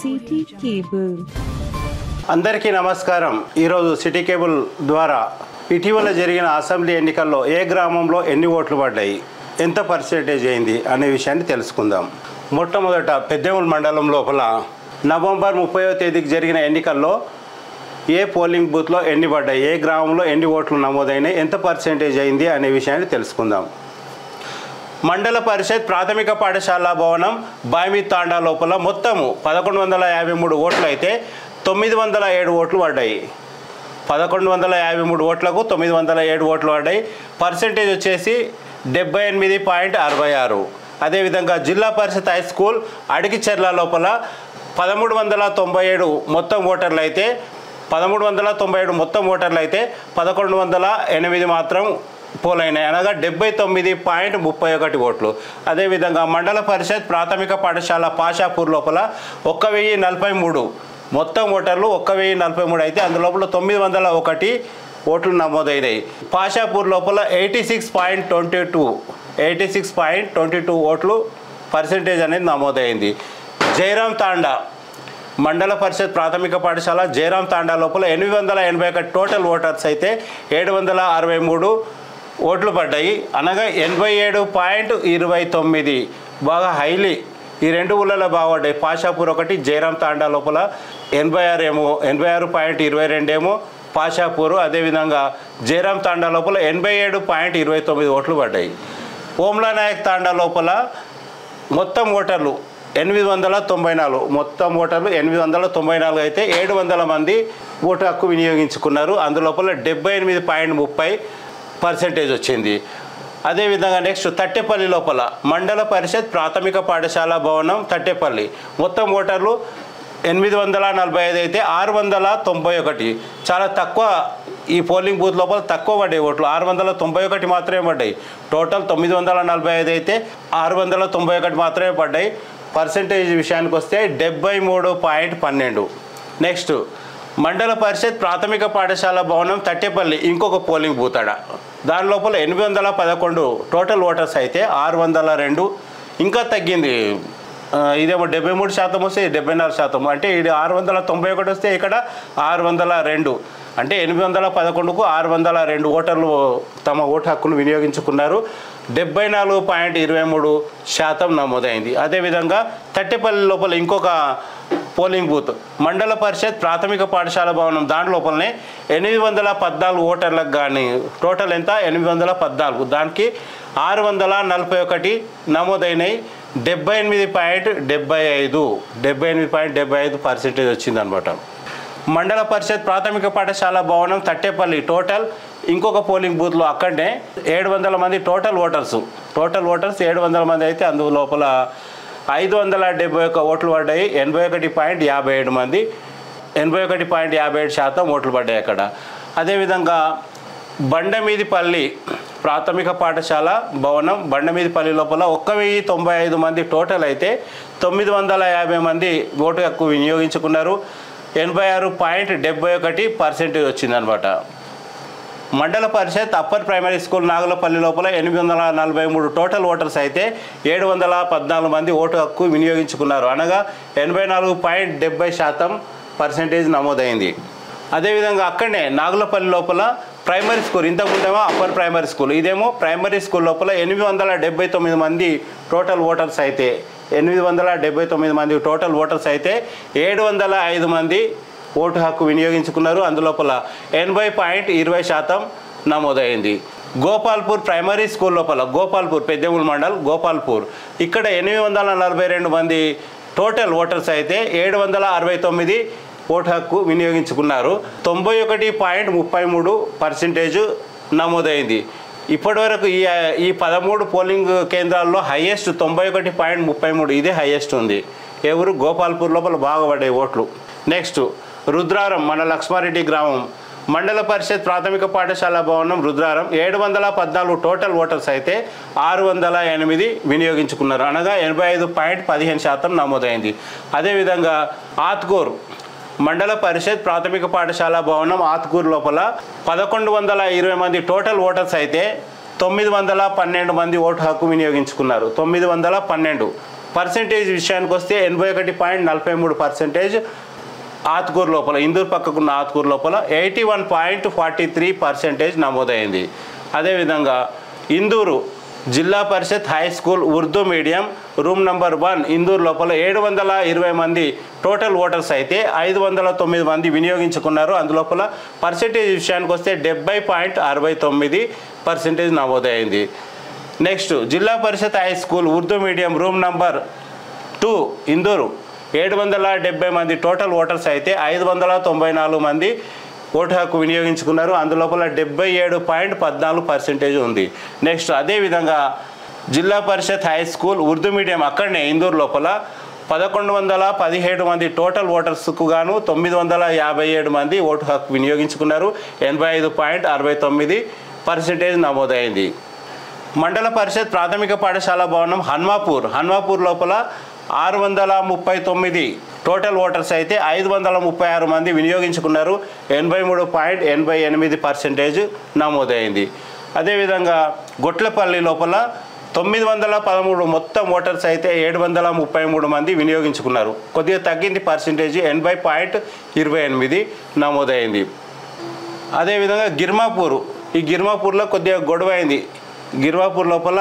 City Cable. అందరికీ నమస్కారం ఈరోజు సిటీ కేబుల్ ద్వారా ఇటీవల జరిగిన అసెంబ్లీ ఎన్నికల్లో ఏ గ్రామంలో ఎన్ని ఓట్లు పడ్డాయి ఎంత పర్సెంటేజ్ అయింది అనే విషయాన్ని తెలుసుకుందాం మొట్టమొదట పెద్దేముల్ మండలం లోపల నవంబర్ ముప్పైవ తేదీకి జరిగిన ఎన్నికల్లో ఏ పోలింగ్ బూత్లో ఎన్ని పడ్డాయి ఏ గ్రామంలో ఎన్ని ఓట్లు నమోదైనాయి ఎంత పర్సెంటేజ్ అయింది అనే విషయాన్ని తెలుసుకుందాం మండల పరిషత్ ప్రాథమిక పాఠశాల భవనం బాయిమి తాండా లోపల మొత్తము పదకొండు వందల యాభై మూడు ఓట్లు అయితే తొమ్మిది వందల ఏడు ఓట్లు పడ్డాయి పదకొండు వందల యాభై మూడు ఓట్లకు తొమ్మిది వందల ఏడు ఓట్లు పడ్డాయి పర్సెంటేజ్ వచ్చేసి డెబ్బై ఎనిమిది పాయింట్ అరవై ఆరు అదేవిధంగా జిల్లా పరిషత్ హై స్కూల్ అడిగిచెర్ల లోపల పదమూడు వందల తొంభై ఏడు మొత్తం ఓటర్లు అయితే పదమూడు వందల తొంభై ఏడు మొత్తం ఓటర్లు అయితే పదకొండు వందల ఎనిమిది మాత్రం పోలైనాయి అనగా డెబ్బై తొమ్మిది పాయింట్ ముప్పై ఒకటి ఓట్లు అదేవిధంగా మండల పరిషత్ ప్రాథమిక పాఠశాల పాషాపూర్ లోపల ఒక్క వెయ్యి నలభై మూడు మొత్తం ఓటర్లు ఒక్క వెయ్యి నలభై మూడు అయితే అందులోపల తొమ్మిది వందల ఒకటి ఓట్లు నమోదైనాయి పాషాపూర్ లోపల eighty six point twenty two eighty six point twenty two ఓట్లు పర్సెంటేజ్ అనేది నమోదైంది జయరాం తాండా మండల పరిషత్ ప్రాథమిక పాఠశాల జయరాం తాండా లోపల ఎనిమిది వందల ఎనభై ఒకటి టోటల్ ఓటర్స్ అయితే ఏడు వందల అరవై మూడు ఓట్లు పడ్డాయి అనగా ఎనభై ఏడు పాయింట్ ఇరవై తొమ్మిది బాగా హైలీ ఈ రెండు ఊళ్ళలో బాగుపడ్డాయి పాషాపూర్ ఒకటి జయరాం తాండా లోపల ఎనభై ఆరు ఏమో ఎనభై ఆరు పాయింట్ ఇరవై రెండేమో పాషాపూర్ అదేవిధంగా జయరాం తాండా లోపల ఎనభై ఏడు పాయింట్ ఇరవై తొమ్మిది ఓట్లు పడ్డాయి ఓమ్లా నాయక్ తాండా లోపల మొత్తం ఓటర్లు ఎనిమిది వందల తొంభై నాలుగు మొత్తం ఓటర్లు ఎనిమిది వందల తొంభై నాలుగు అయితే ఏడు వందల మంది ఓటు హక్కు వినియోగించుకున్నారు అందులోపల డెబ్బై ఎనిమిది పాయింట్ ముప్పై పర్సెంటేజ్ వచ్చింది అదేవిధంగా నెక్స్ట్ తట్టెపల్లి లోపల మండల పరిషత్ ప్రాథమిక పాఠశాల భవనం తట్టెపల్లి మొత్తం ఓటర్లు ఎనిమిది వందల నలభై ఐదు అయితే ఆరు వందల తొంభై ఒకటి చాలా తక్కువ ఈ పోలింగ్ బూత్ లోపల తక్కువ పడ్డాయి ఓట్లు ఆరు వందల తొంభై ఒకటి మాత్రమే పడ్డాయి టోటల్ తొమ్మిది వందల నలభై ఐదు అయితే ఆరు వందల తొంభై ఒకటి మాత్రమే పడ్డాయి పర్సెంటేజ్ విషయానికి వస్తే డెబ్బై మూడు పాయింట్ పన్నెండు నెక్స్ట్ మండల పరిషత్ ప్రాథమిక పాఠశాల భవనం తట్టేపల్లి ఇంకొక పోలింగ్ బూత్ ఆడ దాని లోపల ఎనిమిది వందల పదకొండు టోటల్ ఓటర్స్ అయితే ఆరు వందల రెండు ఇంకా తగ్గింది ఆ, ఇదేమో డెబ్బై మూడు శాతం వస్తే డెబ్బై నాలుగు శాతం అంటే ఇది ఆరు వందల తొంభై ఒకటి వస్తే ఇక్కడ ఆరు వందల రెండు అంటే ఎనిమిది వందల పదకొండుకు ఆరు వందల రెండు ఓటర్లు తమ ఓటు హక్కును వినియోగించుకున్నారు డెబ్బై నాలుగు పాయింట్ ఇరవై మూడు శాతం నమోదైంది అదేవిధంగా తట్టెపల్లి లోపల ఇంకొక పోలింగ్ బూత్ మండల పరిషత్ ప్రాథమిక పాఠశాల భవనం దాని లోపలనే ఎనిమిది వందల పద్నాలుగు ఓటర్లకు కానీ టోటల్ ఎంత ఎనిమిది వందల పద్నాలుగు దానికి ఆరు వందల నలభై ఒకటి నమోదైనవి డెబ్బై ఎనిమిది పాయింట్ డెబ్బై ఐదు డెబ్బై ఎనిమిది పాయింట్ డెబ్బై ఐదు పర్సెంటేజ్ వచ్చిందనమాట మండల పరిషత్ ప్రాథమిక పాఠశాల భవనం తట్టేపల్లి టోటల్ ఇంకొక పోలింగ్ బూత్లో అక్కడనే ఏడు వందల మంది టోటల్ ఓటర్స్ టోటల్ ఓటర్స్ ఏడు వందల మంది అయితే అందు లోపల ఐదు వందల డెబ్బై ఒక్క ఓట్లు పడ్డాయి ఎనభై ఒకటి పాయింట్ యాభై ఏడు మంది ఎనభై ఒకటి పాయింట్ యాభై ఏడు శాతం ఓట్లు పడ్డాయి అక్కడ అదేవిధంగా బండమీదిపల్లి ప్రాథమిక పాఠశాల భవనం బండమీదిపల్లి లోపల ఒక్క వెయ్యి తొంభై ఐదు మంది టోటల్ అయితే తొమ్మిది వందల యాభై మంది ఓటు హక్కు వినియోగించుకున్నారు ఎనభై ఆరు పాయింట్ డెబ్బై ఒకటి పర్సెంటేజ్ వచ్చిందనమాట Mandal Parishad upper primary school Nagulapalli లోపల ఎనిమిది వందల నలభై మూడు టోటల్ ఓటర్స్ అయితే ఏడు వందల పద్నాలుగు మంది ఓటు హక్కు వినియోగించుకున్నారు అనగా ఎనభై నాలుగు పాయింట్ డెబ్బై శాతం పర్సెంటేజ్ నమోదైంది అదేవిధంగా అక్కడనే నాగులపల్లి లోపల ప్రైమరీ స్కూల్ ఇంతకుముందేమో అప్పర్ ప్రైమరీ స్కూల్ ఇదేమో ప్రైమరీ స్కూల్ లోపల ఎనిమిది వందల డెబ్బై తొమ్మిది మంది టోటల్ ఓటర్స్ అయితే ఎనిమిది వందల డెబ్బై తొమ్మిది మంది టోటల్ ఓటర్స్ అయితే ఏడు వందల ఐదు మంది ఓటు హక్కు వినియోగించుకున్నారు అందులోపల ఎనభై పాయింట్ ఇరవై శాతం నమోదైంది గోపాల్పూర్ ప్రైమరీ స్కూల్ లోపల గోపాల్పూర్ పెద్దమూలు మండల్ గోపాల్పూర్ ఇక్కడ ఎనిమిది వందల నలభై రెండు మంది టోటల్ ఓటర్స్ అయితే ఏడు వందల అరవై తొమ్మిది ఓటు హక్కు వినియోగించుకున్నారు తొంభై ఒకటి పాయింట్ ముప్పై మూడు పర్సెంటేజ్ నమోదైంది ఇప్పటివరకు ఈ ఈ పదమూడు పోలింగ్ కేంద్రాల్లో హైయెస్ట్ తొంభై ఒకటి పాయింట్ ముప్పై మూడు ఇదే హైయెస్ట్ ఉంది ఎవరు గోపాల్పూర్ లోపల బాగా పడ్డాయి ఓట్లు నెక్స్ట్ రుద్రారం మన లక్ష్మారెడ్డి గ్రామం మండల పరిషత్ ప్రాథమిక పాఠశాల భవనం రుద్రారం ఏడు వందల పద్నాలుగు టోటల్ ఓటర్స్ అయితే ఆరు వందల ఎనిమిది వినియోగించుకున్నారు అనగా ఎనభై ఐదు పాయింట్ పదిహేను శాతం నమోదైంది అదేవిధంగా ఆత్కూర్ మండల పరిషత్ ప్రాథమిక పాఠశాల భవనం ఆత్కూరు లోపల పదకొండు వందల ఇరవై మంది టోటల్ ఓటర్స్ అయితే తొమ్మిది వందల పన్నెండు మంది ఓటు హక్కు వినియోగించుకున్నారు తొమ్మిది వందల పన్నెండు పర్సెంటేజ్ విషయానికి వస్తే ఎనభై ఒకటి పాయింట్ నలభై మూడు పర్సెంటేజ్ ఆత్కూరు లోపల ఇందూరు పక్కకున్న ఆత్కూరు లోపల eighty one point forty three percentage నమోదైంది అదేవిధంగా Indur Zilla Parishad high school Urdu medium room number one Indur లోపల ఏడు వందల ఇరవై మంది టోటల్ ఓటర్స్ అయితే ఐదు వందల తొమ్మిది మంది వినియోగించుకున్నారు అందులోపల పర్సెంటేజ్ విషయానికి వస్తే డెబ్బై పాయింట్ అరవై తొమ్మిది పర్సెంటేజ్ నమోదైంది next Zilla Parishad high school Urdu medium room number two Indur ఏడు వందల డెబ్బై మంది టోటల్ ఓటర్స్ అయితే ఐదు వందల తొంభై నాలుగు మంది ఓటు హక్కు వినియోగించుకున్నారు అందులోపల డెబ్బై ఏడు పాయింట్ పద్నాలుగు పర్సెంటేజ్ ఉంది నెక్స్ట్ అదేవిధంగా Zilla Parishad high school Urdu medium అక్కడనే ఇందూరు లోపల పదకొండు వందల పదిహేడు మంది టోటల్ ఓటర్స్కు గాను తొమ్మిది వందల యాభై ఏడు మంది ఓటు హక్కు వినియోగించుకున్నారు ఎనభై ఐదు పాయింట్ అరవై తొమ్మిది పర్సెంటేజ్ నమోదైంది మండల పరిషత్ ప్రాథమిక పాఠశాల భవనం హన్మాపూర్ హన్మాపూర్ లోపల ఆరు వందల ముప్పై తొమ్మిది టోటల్ ఓటర్స్ అయితే ఐదు వందల ముప్పై ఆరు మంది వినియోగించుకున్నారు ఎనభై మూడు పాయింట్ ఎనభై ఎనిమిది పర్సెంటేజ్ నమోదైంది అదేవిధంగా గొట్లపల్లి లోపల తొమ్మిది వందల పదమూడు మొత్తం ఓటర్స్ అయితే ఏడు వందల ముప్పై మూడు మంది వినియోగించుకున్నారు కొద్దిగా తగ్గింది పర్సెంటేజ్ ఎనభై పాయింట్ ఇరవై ఎనిమిది నమోదైంది అదేవిధంగా గిర్మాపూర్ ఈ గిర్మాపూర్లో కొద్దిగా గొడవ అయింది గిర్మాపూర్ లోపల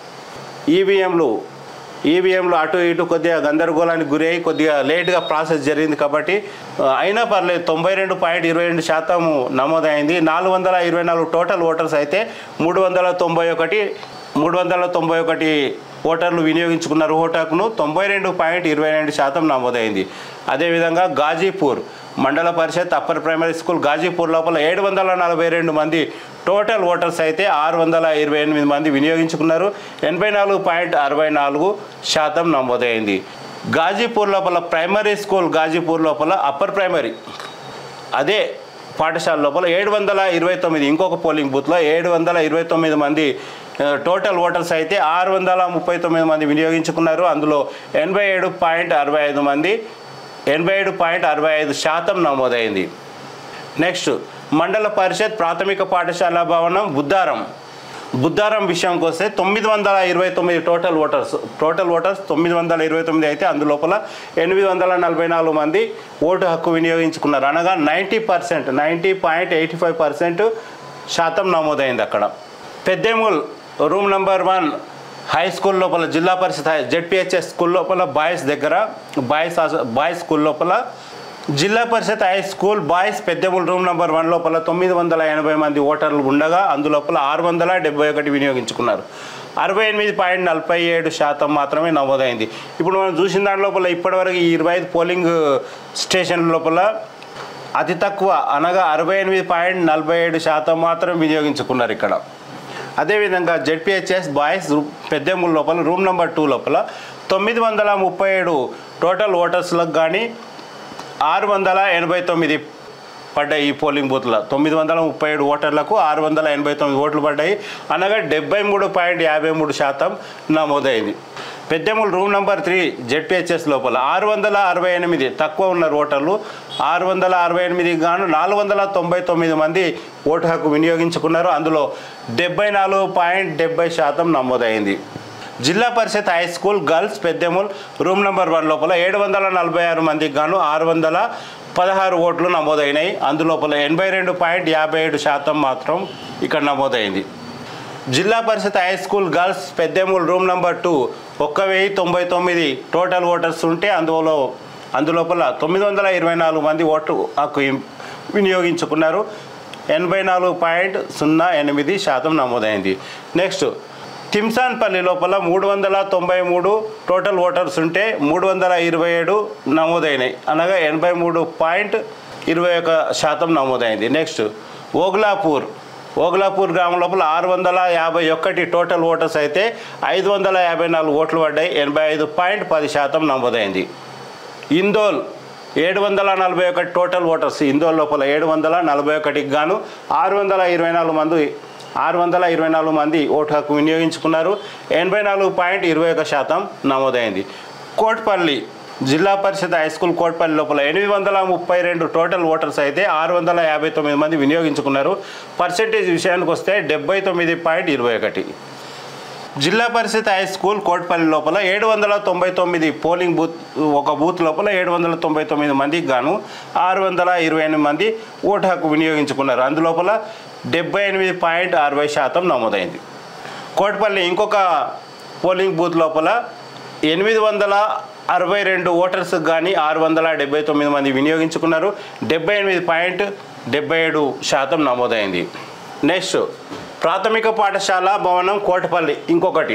ఈవీఎంలు ఈవీఎంలు అటు ఇటు కొద్దిగా గందరగోళానికి గురి అయ్యి కొద్దిగా లేట్గా ప్రాసెస్ జరిగింది కాబట్టి ఆ, అయినా పర్లేదు తొంభై రెండు పాయింట్ ఇరవై రెండు శాతం నమోదైంది నాలుగు వందల ఇరవై నాలుగు టోటల్ ఓటర్స్ అయితే మూడు వందల తొంభై ఒకటి మూడు వందల తొంభై ఒకటి ఓటర్లు వినియోగించుకున్నారు ఓటాకును తొంభై రెండు పాయింట్ ఇరవై రెండు శాతం నమోదైంది అదేవిధంగా Ghazipur Mandal Parishad upper primary school Ghazipur లోపల ఏడు వందల నలభై రెండు మంది టోటల్ ఓటర్స్ అయితే ఆరు వందల ఇరవై ఎనిమిది మంది వినియోగించుకున్నారు ఎనభై నాలుగు పాయింట్ అరవై నాలుగు శాతం నమోదైంది గాజీపూర్ లోపల ప్రైమరీ స్కూల్ గాజీపూర్ లోపల అప్పర్ ప్రైమరీ అదే పాఠశాల లోపల ఏడు వందల ఇరవై తొమ్మిది ఇంకొక పోలింగ్ బూత్లో ఏడు వందల ఇరవై తొమ్మిది మంది ఆ, టోటల్ ఓటర్స్ అయితే ఆరు వందల ముప్పై తొమ్మిది మంది వినియోగించుకున్నారు అందులో ఎనభై ఏడు పాయింట్ అరవై ఐదు మంది ఎనభై ఏడు పాయింట్ అరవై ఐదు శాతం నమోదైంది నెక్స్ట్ మండల పరిషత్ ప్రాథమిక పాఠశాల భవనం బుద్ధారం బుద్ధారం విషయంకి వస్తే తొమ్మిది వందల ఇరవై తొమ్మిది టోటల్ ఓటర్స్ టోటల్ ఓటర్స్ తొమ్మిది వందల ఇరవై తొమ్మిది అయితే అందులోపల ఎనిమిది వందల నలభై నాలుగు మంది ఓటు హక్కు వినియోగించుకున్నారు అనగా ninety percent ninety point eighty five percent శాతం నమోదైంది అక్కడ Peddemul room number one high school లోపల Zilla Parishad high ZPHS school లోపల బాయ్స్ దగ్గర బాయ్స్ హాస్- బాయ్స్ స్కూల్ లోపల Zilla Parishad high school boys Peddemul room number one లోపల తొమ్మిది వందల ఎనభై మంది ఓటర్లు ఉండగా అందులోపల ఆరు వందల డెబ్బై ఒకటి వినియోగించుకున్నారు అరవై ఎనిమిది పాయింట్ నలభై ఏడు శాతం మాత్రమే నమోదైంది ఇప్పుడు మనం చూసిన దాని లోపల ఇప్పటివరకు ఈ ఇరవై ఐదు పోలింగ్ స్టేషన్ లోపల అతి తక్కువ అనగా అరవై ఎనిమిది పాయింట్ నలభై ఏడు శాతం మాత్రం వినియోగించుకున్నారు ఇక్కడ అదేవిధంగా జెడ్పిహెచ్ఎస్ బాయ్స్ రూ- పెద్దెముల లోపల రూమ్ నెంబర్ టూ లోపల తొమ్మిది వందల ముప్పై ఏడు టోటల్ ఓటర్స్లకు కానీ ఆరు వందల ఎనభై తొమ్మిది పడ్డాయి ఈ పోలింగ్ బూత్లో తొమ్మిది వందల ముప్పై ఏడు ఓటర్లకు ఆరు వందల ఎనభై తొమ్మిది ఓట్లు పడ్డాయి అనగా డెబ్బై మూడు పాయింట్ యాభై మూడు శాతం నమోదైంది Peddemul room number three ZPHS లోపల ఆరు వందల అరవై ఎనిమిది తక్కువ ఉన్నారు ఓటర్లు ఆరు వందల అరవై ఎనిమిది గాను నాలుగు వందల తొంభై తొమ్మిది మంది ఓటు హక్కు వినియోగించుకున్నారు అందులో డెబ్బై నాలుగు పాయింట్ డెబ్బై శాతం నమోదైంది Zilla Parishad high school girls Peddemul room number one లోపల ఏడు వందల నలభై ఆరు మందికి గాను ఆరు వందల పదహారు ఓట్లు నమోదైనాయి అందులోపల ఎనభై రెండు పాయింట్ యాభై ఏడు శాతం మాత్రం ఇక్కడ నమోదైంది Zilla Parishad high school girls Peddemul room number two ఒక్క వెయ్యి తొంభై తొమ్మిది టోటల్ ఓటర్స్ ఉంటే అందులో అందులోపల తొమ్మిది వందల ఇరవై నాలుగు మంది ఓటు హక్కు ఇం- వినియోగించుకున్నారు ఎనభై నాలుగు పాయింట్ సున్నా ఎనిమిది శాతం నమోదైంది నెక్స్ట్ తిమ్సాన్పల్లి లోపల మూడు వందల తొంభై మూడు టోటల్ ఓటర్స్ ఉంటే మూడు వందల ఇరవై ఏడు నమోదైనాయి అనగా ఎనభై మూడు పాయింట్ ఇరవై ఒక శాతం నమోదైంది నెక్స్ట్ ఓగ్లాపూర్ ఓగ్లాపూర్ గ్రామం లోపల ఆరు వందల యాభై ఒక్కటి టోటల్ ఓటర్స్ అయితే ఐదు వందల యాభై నాలుగు ఓట్లు పడ్డాయి ఎనభై ఐదు పాయింట్ పది శాతం నమోదైంది ఇందోల్ ఏడు వందల నలభై ఒకటి టోటల్ ఓటర్స్ ఇందోల్ లోపల ఏడు వందల నలభై ఒకటికి గాను ఆరు వందల ఇరవై నాలుగు మంది ఆరు వందల ఇరవై నాలుగు మంది ఓటు హక్కు వినియోగించుకున్నారు ఎనభై నాలుగు పాయింట్ ఇరవై ఒక శాతం నమోదైంది కోట్పల్లి జిల్లా పరిషత్ హై స్కూల్ కోట్పల్లి లోపల ఎనిమిది వందల ముప్పై రెండు టోటల్ ఓటర్స్ అయితే ఆరు వందల యాభై తొమ్మిది మంది వినియోగించుకున్నారు పర్సెంటేజ్ విషయానికి వస్తే డెబ్బై తొమ్మిది పాయింట్ ఇరవై ఒకటి జిల్లా పరిషత్ హై స్కూల్ కోట్పల్లి లోపల ఏడు వందల తొంభై తొమ్మిది పోలింగ్ బూత్ ఒక బూత్ లోపల ఏడు వందల తొంభై తొమ్మిది మందికి గాను ఆరు వందల ఇరవై ఎనిమిది మంది ఓటు హక్కు వినియోగించుకున్నారు అందులోపల డెబ్బై ఎనిమిది పాయింట్ అరవై శాతం నమోదైంది కోట్పల్లి ఇంకొక పోలింగ్ బూత్ లోపల ఎనిమిది వందల అరవై రెండు ఓటర్స్ కానీ ఆరు వందల డెబ్బై తొమ్మిది మంది వినియోగించుకున్నారు డెబ్బై ఎనిమిది పాయింట్ డెబ్బై ఏడు శాతం నమోదైంది నెక్స్ట్ ప్రాథమిక పాఠశాల భవనం కోటపల్లి ఇంకొకటి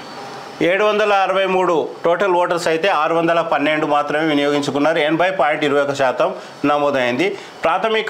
ఏడు వందల అరవై మూడు టోటల్ ఓటర్స్ అయితే ఆరు వందల పన్నెండు మాత్రమే వినియోగించుకున్నారు ఎనభై పాయింట్ ఇరవై ఒక శాతం నమోదైంది ప్రాథమిక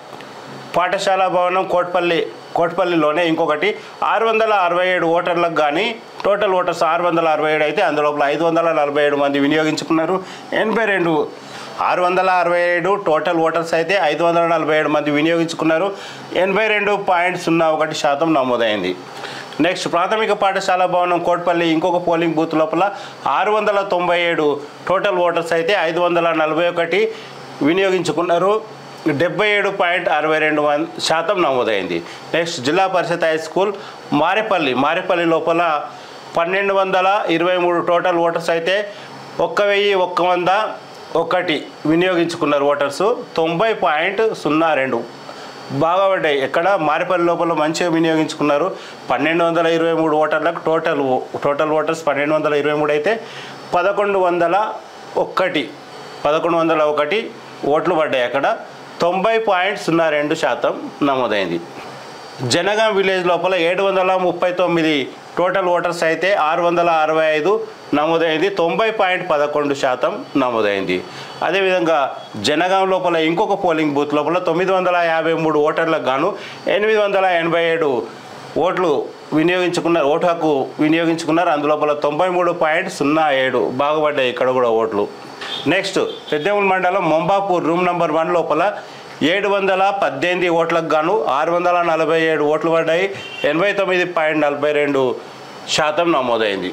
పాఠశాల భవనం కోట్పల్లి కోట్పల్లిలోనే ఇంకొకటి ఆరు వందల అరవై ఏడు ఓటర్లకు కానీ టోటల్ ఓటర్స్ ఆరు వందల అరవై ఏడు అయితే అందులోపల ఐదు వందల నలభై ఏడు మంది వినియోగించుకున్నారు ఎనభై రెండు ఆరు వందల అరవై ఏడు టోటల్ ఓటర్స్ అయితే ఐదు వందల నలభై ఏడు మంది వినియోగించుకున్నారు ఎనభై రెండు పాయింట్ సున్నా ఒకటి శాతం నమోదైంది నెక్స్ట్ ప్రాథమిక పాఠశాల భవనం కోట్పల్లి ఇంకొక పోలింగ్ బూత్ లోపల ఆరు వందల తొంభై ఏడు టోటల్ ఓటర్స్ అయితే ఐదు వందల నలభై ఒకటి వినియోగించుకున్నారు డెబ్బై ఏడు పాయింట్ అరవై రెండు వన్ శాతం నమోదైంది next Zilla Parishad high school Marepalli Marepalli లోపల పన్నెండు వందల ఇరవై మూడు టోటల్ ఓటర్స్ అయితే ఒక్క వెయ్యి ఒక్క వంద ఒకటి వినియోగించుకున్నారు ఓటర్స్ తొంభై పాయింట్ సున్నా రెండు బాగా పడ్డాయి ఎక్కడ మారిపల్లి లోపల మంచిగా వినియోగించుకున్నారు పన్నెండు వందల ఇరవై మూడు ఓటర్లకు టోటల్ ఓ- టోటల్ ఓటర్స్ పన్నెండు వందల ఇరవై మూడు అయితే పదకొండు వందల ఒక్కటి పదకొండు వందల ఒకటి ఓట్లు పడ్డాయి అక్కడ తొంభై పాయింట్ సున్నా రెండు శాతం నమోదైంది జనగాం విలేజ్ లోపల ఏడు వందల ముప్పై తొమ్మిది టోటల్ ఓటర్స్ అయితే ఆరు వందల అరవై ఐదు నమోదైంది తొంభై పాయింట్ పదకొండు శాతం నమోదైంది అదేవిధంగా జనగాం లోపల ఇంకొక పోలింగ్ బూత్ లోపల తొమ్మిది వందల యాభై మూడు ఓటర్లకు గాను ఎనిమిది వందల ఎనభై ఏడు ఓట్లు వినియోగించుకున్నారు ఓటు హక్కు వినియోగించుకున్నారు అందులోపల తొంభై మూడు పాయింట్ సున్నా ఏడు బాగుపడ్డాయి ఇక్కడ కూడా ఓట్లు నెక్స్ట్ పెద్దెముల మండలం మొంబాపూర్ రూమ్ నంబర్ వన్ లోపల ఏడు వందల పద్దెనిమిది ఓట్లకు గాను ఆరు వందల నలభై ఏడు ఓట్లు పడ్డాయి ఎనభై తొమ్మిది పాయింట్ నలభై రెండు శాతం నమోదైంది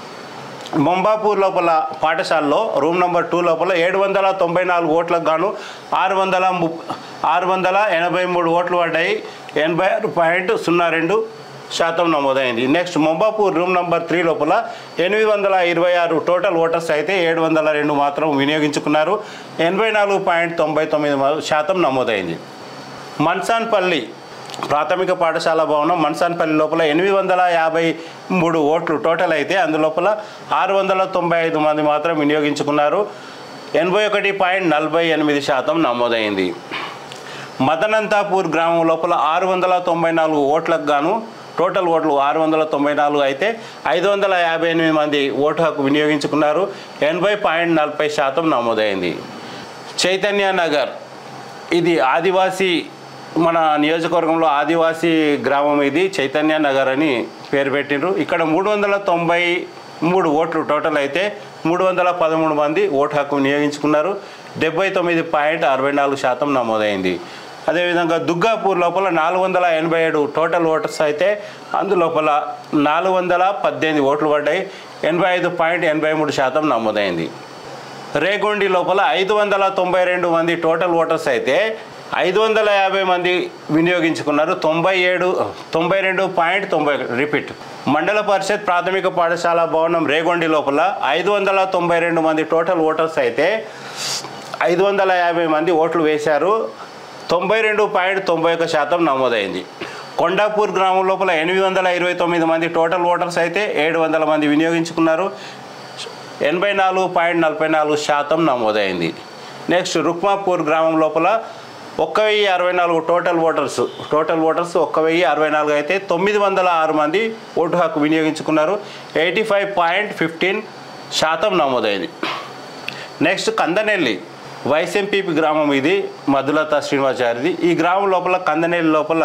మొంబాపూర్ లోపల పాఠశాలలో రూమ్ నెంబర్ టూ లోపల ఏడు వందల తొంభై నాలుగు ఓట్లకు గాను ఆరు వందల ము ఆరు వందల ఎనభై మూడు ఓట్లు పడ్డాయి ఎనభై ఆరు పాయింట్ సున్నా రెండు శాతం నమోదైంది next Mombapur room number three లోపల ఎనిమిది వందల ఇరవై ఆరు టోటల్ ఓటర్స్ అయితే ఏడు వందల రెండు మాత్రం వినియోగించుకున్నారు ఎనభై నాలుగు పాయింట్ తొంభై తొమ్మిది మ- శాతం నమోదైంది మన్సాన్పల్లి ప్రాథమిక పాఠశాల భవనం మన్సాన్పల్లి లోపల ఎనిమిది వందల యాభై మూడు ఓట్లు టోటల్ అయితే అందులోపల ఆరు వందల తొంభై ఐదు మంది మాత్రం వినియోగించుకున్నారు ఎనభై ఒకటి పాయింట్ నలభై ఎనిమిది శాతం నమోదైంది మదనంతాపూర్ గ్రామం లోపల ఆరు వందల తొంభై నాలుగు ఓట్లకు గాను టోటల్ ఓట్లు ఆరు వందల తొంభై నాలుగు అయితే ఐదు వందల యాభై ఎనిమిది మంది ఓటు హక్కు వినియోగించుకున్నారు ఎనభై పాయింట్ నలభై శాతం నమోదైంది చైతన్య నగర్ ఇది ఆదివాసీ మన నియోజకవర్గంలో ఆదివాసీ గ్రామం ఇది చైతన్య నగర్ అని పేరు పెట్టిండ్రు ఇక్కడ మూడు వందల తొంభై మూడు ఓట్లు టోటల్ అయితే మూడు వందల పదమూడు మంది ఓటు హక్కు వినియోగించుకున్నారు డెబ్బై తొమ్మిది పాయింట్ అరవై నాలుగు శాతం నమోదైంది అదేవిధంగా దుర్గాపూర్ లోపల నాలుగు వందల ఎనభై ఏడు టోటల్ ఓటర్స్ అయితే అందులోపల నాలుగు వందల పద్దెనిమిది ఓట్లు పడ్డాయి ఎనభై ఐదు పాయింట్ ఎనభై మూడు శాతం నమోదైంది రేగొండి లోపల ఐదు వందల తొంభై రెండు మంది టోటల్ ఓటర్స్ అయితే ఐదు వందల యాభై మంది వినియోగించుకున్నారు తొంభై ఏడు తొంభై రెండు పాయింట్ తొంభై రిపీట్ మండల పరిషత్ ప్రాథమిక పాఠశాల భవనం రేగొండి లోపల ఐదు వందల తొంభై రెండు మంది టోటల్ ఓటర్స్ అయితే ఐదు వందల యాభై మంది ఓట్లు వేశారు తొంభై రెండు పాయింట్ తొంభై ఒక శాతం నమోదైంది కొండాపూర్ గ్రామం లోపల ఎనిమిది వందల ఇరవై తొమ్మిది మంది టోటల్ ఓటర్స్ అయితే ఏడు వందల మంది వినియోగించుకున్నారు ఎనభై నాలుగు పాయింట్ నలభై నాలుగు శాతం నమోదైంది నెక్స్ట్ రుక్మాపూర్ గ్రామం లోపల ఒక్క వెయ్యి అరవై నాలుగు టోటల్ ఓటర్స్ టోటల్ ఓటర్స్ ఒక్క వెయ్యి అరవై నాలుగు అయితే తొమ్మిది వందల ఆరు మంది ఓటు హక్కు వినియోగించుకున్నారు ఎయిటీ ఫైవ్ పాయింట్ ఫిఫ్టీన్ శాతం నమోదైంది నెక్స్ట్ కందనెల్లి వైఎస్ఎంపీపీ గ్రామం ఇది మధులత శ్రీనివాచారిది ఈ గ్రామం లోపల కందనెల్లి లోపల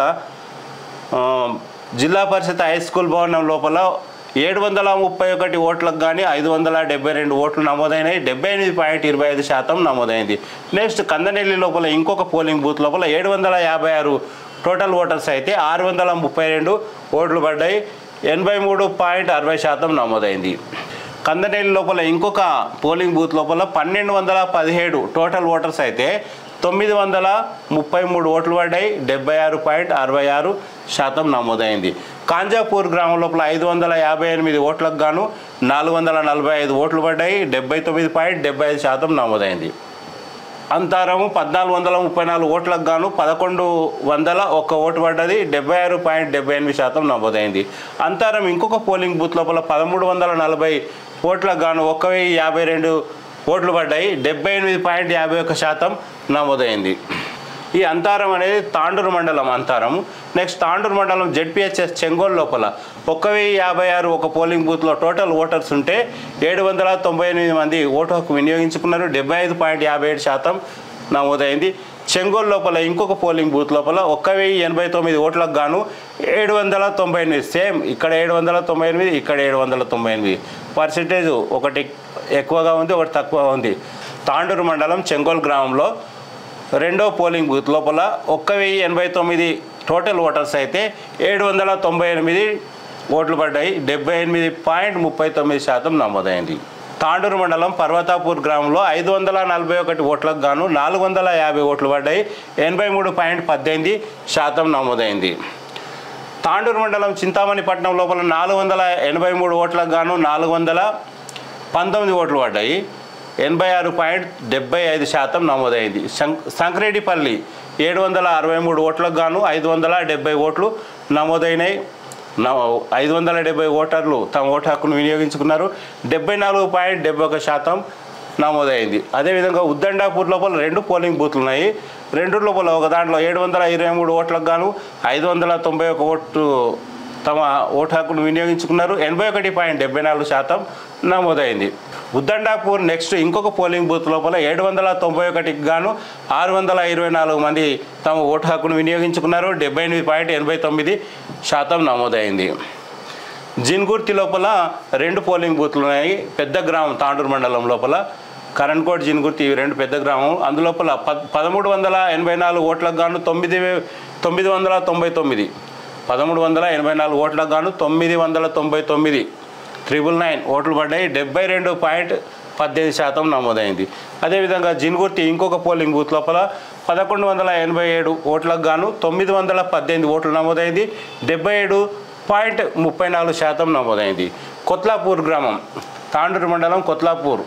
ఆ, జిల్లా పరిషత్ హై స్కూల్ భవనం లోపల ఏడు వందల ముప్పై ఒకటి ఓట్లకు కానీ ఐదు వందల డెబ్బై రెండు ఓట్లు నమోదైనాయి డెబ్బై ఎనిమిది పాయింట్ ఇరవై ఐదు శాతం నమోదైంది నెక్స్ట్ కందనెల్లి లోపల ఇంకొక పోలింగ్ బూత్ లోపల ఏడు వందల యాభై ఆరు టోటల్ ఓటర్స్ అయితే ఆరు వందల ముప్పై రెండు ఓట్లు పడ్డాయి ఎనభై మూడు పాయింట్ అరవై శాతం నమోదైంది కందనేలి లోపల ఇంకొక పోలింగ్ బూత్ లోపల పన్నెండు వందల పదిహేడు టోటల్ ఓటర్స్ అయితే తొమ్మిది వందల ముప్పై మూడు ఓట్లు పడ్డాయి డెబ్బై ఆరు పాయింట్ అరవై ఆరు శాతం నమోదైంది కాంజాపూర్ గ్రామం లోపల ఐదు వందల యాభై ఎనిమిది ఓట్లకు గాను నాలుగు వందల నలభై ఐదు ఓట్లు పడ్డాయి డెబ్బై తొమ్మిది పాయింట్ డెబ్బై ఐదు శాతం నమోదైంది అంతరము పద్నాలుగు వందల ముప్పై నాలుగు ఓట్లకు గాను పదకొండు వందల ఒక్క ఓటు పడ్డది డెబ్బై ఆరు పాయింట్ డెబ్బై ఎనిమిది శాతం నమోదైంది అంతరం ఇంకొక పోలింగ్ బూత్ లోపల పదమూడు వందల నలభై ఓట్లకు గాను ఒక వెయ్యి యాభై రెండు ఓట్లు పడ్డాయి డెబ్బై ఎనిమిది పాయింట్ యాభై ఒక్క శాతం నమోదైంది ఈ అంతారం అనేది తాండూరు మండలం అంతారం నెక్స్ట్ తాండూరు మండలం జెడ్పిహెచ్ఎస్ చెంగోల్ లోపల ఒక్క వెయ్యి యాభై ఆరు ఒక పోలింగ్ బూత్లో టోటల్ ఓటర్స్ ఉంటే ఏడు వందల తొంభై ఎనిమిది మంది ఓటు హక్కు వినియోగించుకున్నారు డెబ్బై ఐదు పాయింట్ యాభై ఏడు శాతం నమోదైంది చెంగోల్ లోపల ఇంకొక పోలింగ్ బూత్ లోపల ఒక్క వెయ్యి ఎనభై తొమ్మిది ఓట్లకు గాను ఏడు వందల తొంభై ఎనిమిది సేమ్ ఇక్కడ ఏడు వందల తొంభై ఎనిమిది ఇక్కడ ఏడు వందల తొంభై ఎనిమిది పర్సెంటేజ్ ఒకటి ఎక్కువగా ఉంది ఒకటి తక్కువ ఉంది తాండూరు మండలం చెంగోల్ గ్రామంలో రెండో పోలింగ్ బూత్ లోపల ఒక్క వెయ్యి ఎనభై తొమ్మిది టోటల్ ఓటర్స్ అయితే ఏడు వందల తొంభై ఎనిమిది ఓట్లు పడ్డాయి డెబ్బై ఎనిమిది పాయింట్ ముప్పై తొమ్మిది శాతం నమోదైంది తాండూరు మండలం పర్వతాపూర్ గ్రామంలో ఐదు వందల నలభై ఒకటి ఓట్లకు గాను నాలుగు వందల యాభై ఓట్లు పడ్డాయి ఎనభై మూడు పాయింట్ పద్దెనిమిది శాతం నమోదైంది తాండూరు మండలం చింతామణి పట్టణం లోపల నాలుగు వందల ఎనభై మూడు ఓట్లకు గాను నాలుగు వందల పంతొమ్మిది ఓట్లు పడ్డాయి ఎనభై ఆరు పాయింట్ డెబ్బై ఐదు శాతం నమోదైంది శం సంక్రెడ్డిపల్లి ఏడు వందల అరవై మూడు ఓట్లకు గాను ఐదు వందల డెబ్బై ఓట్లు నమోదైనాయి న- ఐదు వందల డెబ్బై ఓటర్లు తమ ఓటు హక్కును వినియోగించుకున్నారు డెబ్బై నాలుగు పాయింట్ డెబ్బై ఒక శాతం నమోదైంది అదేవిధంగా ఉద్దండాపూర్ లోపల రెండు పోలింగ్ బూత్లు ఉన్నాయి రెండు లోపల ఒక దాంట్లో ఏడు వందల ఇరవై మూడు ఓట్లకు గాను ఐదు వందల తొంభై ఒక ఓటు తమ ఓటు హక్కును వినియోగించుకున్నారు ఎనభై ఒకటి పాయింట్ డెబ్బై నాలుగు శాతం నమోదైంది ఉద్దండాపూర్ నెక్స్ట్ ఇంకొక పోలింగ్ బూత్ లోపల ఏడు వందల తొంభై ఒకటికి గాను ఆరు వందల ఇరవై నాలుగు మంది తమ ఓటు హక్కును వినియోగించుకున్నారు డెబ్బై ఎనిమిది పాయింట్ ఎనభై తొమ్మిది శాతం నమోదైంది జిన్గుర్తి లోపల రెండు పోలింగ్ బూత్లు ఉన్నాయి పెద్ద గ్రామం తాండూరు మండలం లోపల కరణ్కోట్ జిన్గుర్తి ఇవి రెండు పెద్ద గ్రామం అందులోపల పద్ పదమూడు వందల ఎనభై నాలుగు ఓట్లకు గాను తొమ్మిది వే- తొమ్మిది వందల తొంభై తొమ్మిది పదమూడు వందల ఎనభై నాలుగు ఓట్లకు గాను తొమ్మిది వందల తొంభై తొమ్మిది ట్రిపుల్ నైన్ ఓట్లు పడ్డాయి డెబ్బై రెండు పాయింట్ పద్దెనిమిది శాతం నమోదైంది అదేవిధంగా జిన్గుర్తి ఇంకొక పోలింగ్ బూత్ లోపల పదకొండు వందల ఎనభై ఏడు ఓట్లకు గాను తొమ్మిది వందల పద్దెనిమిది ఓట్లు నమోదైంది డెబ్బై ఏడు పాయింట్ ముప్పై నాలుగు శాతం నమోదైంది కొత్లాపూర్ గ్రామం తాండూరు మండలం కొత్లాపూర్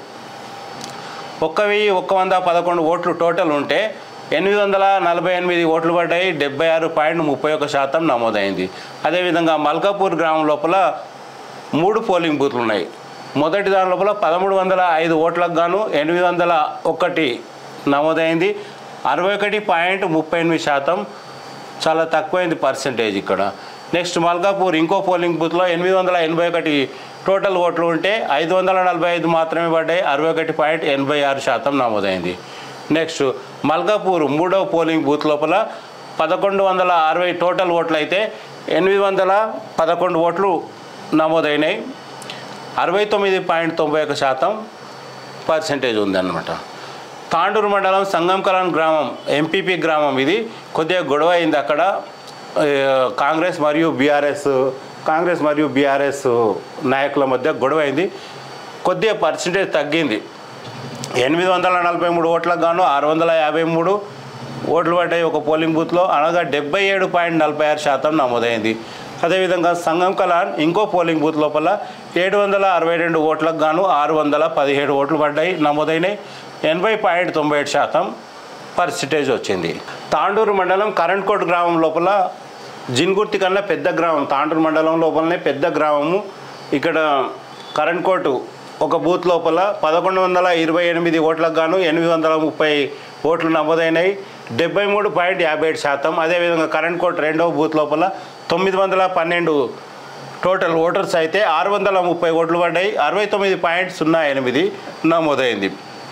ఒక్క వెయ్యి ఒక్క వంద పదకొండు ఓట్లు టోటల్ ఉంటే ఎనిమిది వందల నలభై ఎనిమిది ఓట్లు పడ్డాయి డెబ్బై ఆరు పాయింట్ ముప్పై ఒక శాతం నమోదైంది అదేవిధంగా మల్కాపూర్ గ్రామం లోపల మూడు పోలింగ్ బూత్లు ఉన్నాయి మొదటి దాని లోపల పదమూడు వందల ఐదు ఓట్లకు గాను ఎనిమిది వందల ఒకటి నమోదైంది అరవై ఒకటి పాయింట్ ముప్పై ఎనిమిది శాతం చాలా తక్కువైంది పర్సంటేజ్ ఇక్కడ నెక్స్ట్ మల్కాపూర్ ఇంకో పోలింగ్ బూత్లో ఎనిమిది వందల ఎనభై ఒకటి టోటల్ ఓట్లు ఉంటే ఐదు వందల నలభై ఐదు మాత్రమే పడ్డాయి అరవై ఒకటి పాయింట్ ఎనభై ఆరు శాతం నమోదైంది నెక్స్ట్ మల్కాపూర్ మూడవ పోలింగ్ బూత్ లోపల పదకొండు వందల అరవై టోటల్ ఓట్లు అయితే ఎనిమిది వందల పదకొండు ఓట్లు నమోదైనాయి అరవై తొమ్మిది పాయింట్ తొంభై ఒక శాతం పర్సెంటేజ్ ఉందన్నమాట తాండూరు మండలం సంగం కలాన్ గ్రామం ఎంపీపీ గ్రామం ఇది కొద్దిగా గొడవ అయింది అక్కడ ఆ, కాంగ్రెస్ మరియు బీఆర్ఎస్ కాంగ్రెస్ మరియు బీఆర్ఎస్ నాయకుల మధ్య గొడవ అయింది కొద్దిగా పర్సెంటేజ్ తగ్గింది ఎనిమిది వందల నలభై మూడు ఓట్లకు గాను ఆరు వందల యాభై మూడు ఓట్లు పడ్డాయి ఒక పోలింగ్ బూత్లో అనగా డెబ్బై ఏడు పాయింట్ నలభై ఆరు శాతం నమోదైంది అదేవిధంగా సంగం కలాన్ ఇంకో పోలింగ్ బూత్ లోపల ఏడు వందల అరవై రెండు ఓట్లకు గాను ఆరు వందల పదిహేడు ఓట్లు పడ్డాయి నమోదైనాయి ఎనభై పాయింట్ తొంభై ఏడు శాతం పర్సెంటేజ్ వచ్చింది తాండూరు మండలం కరెంట్కోట్ గ్రామం లోపల జిన్గుర్తి కన్నా పెద్ద గ్రామం తాండూరు మండలం లోపలనే పెద్ద గ్రామము ఇక్కడ కరెంట్కోట్ ఒక బూత్ లోపల పదకొండు వందల ఇరవై ఎనిమిది ఓట్లకు గాను ఎనిమిది వందల ముప్పై ఓట్లు నమోదైనాయి డెబ్బై మూడు పాయింట్ యాభై ఏడు శాతం అదేవిధంగా కరెంట్ కోట్ రెండవ బూత్ లోపల తొమ్మిది వందల పన్నెండు టోటల్ ఓటర్స్ అయితే ఆరు వందల ముప్పై ఓట్లు పడ్డాయి అరవై తొమ్మిది పాయింట్ సున్నా ఎనిమిది నమోదైంది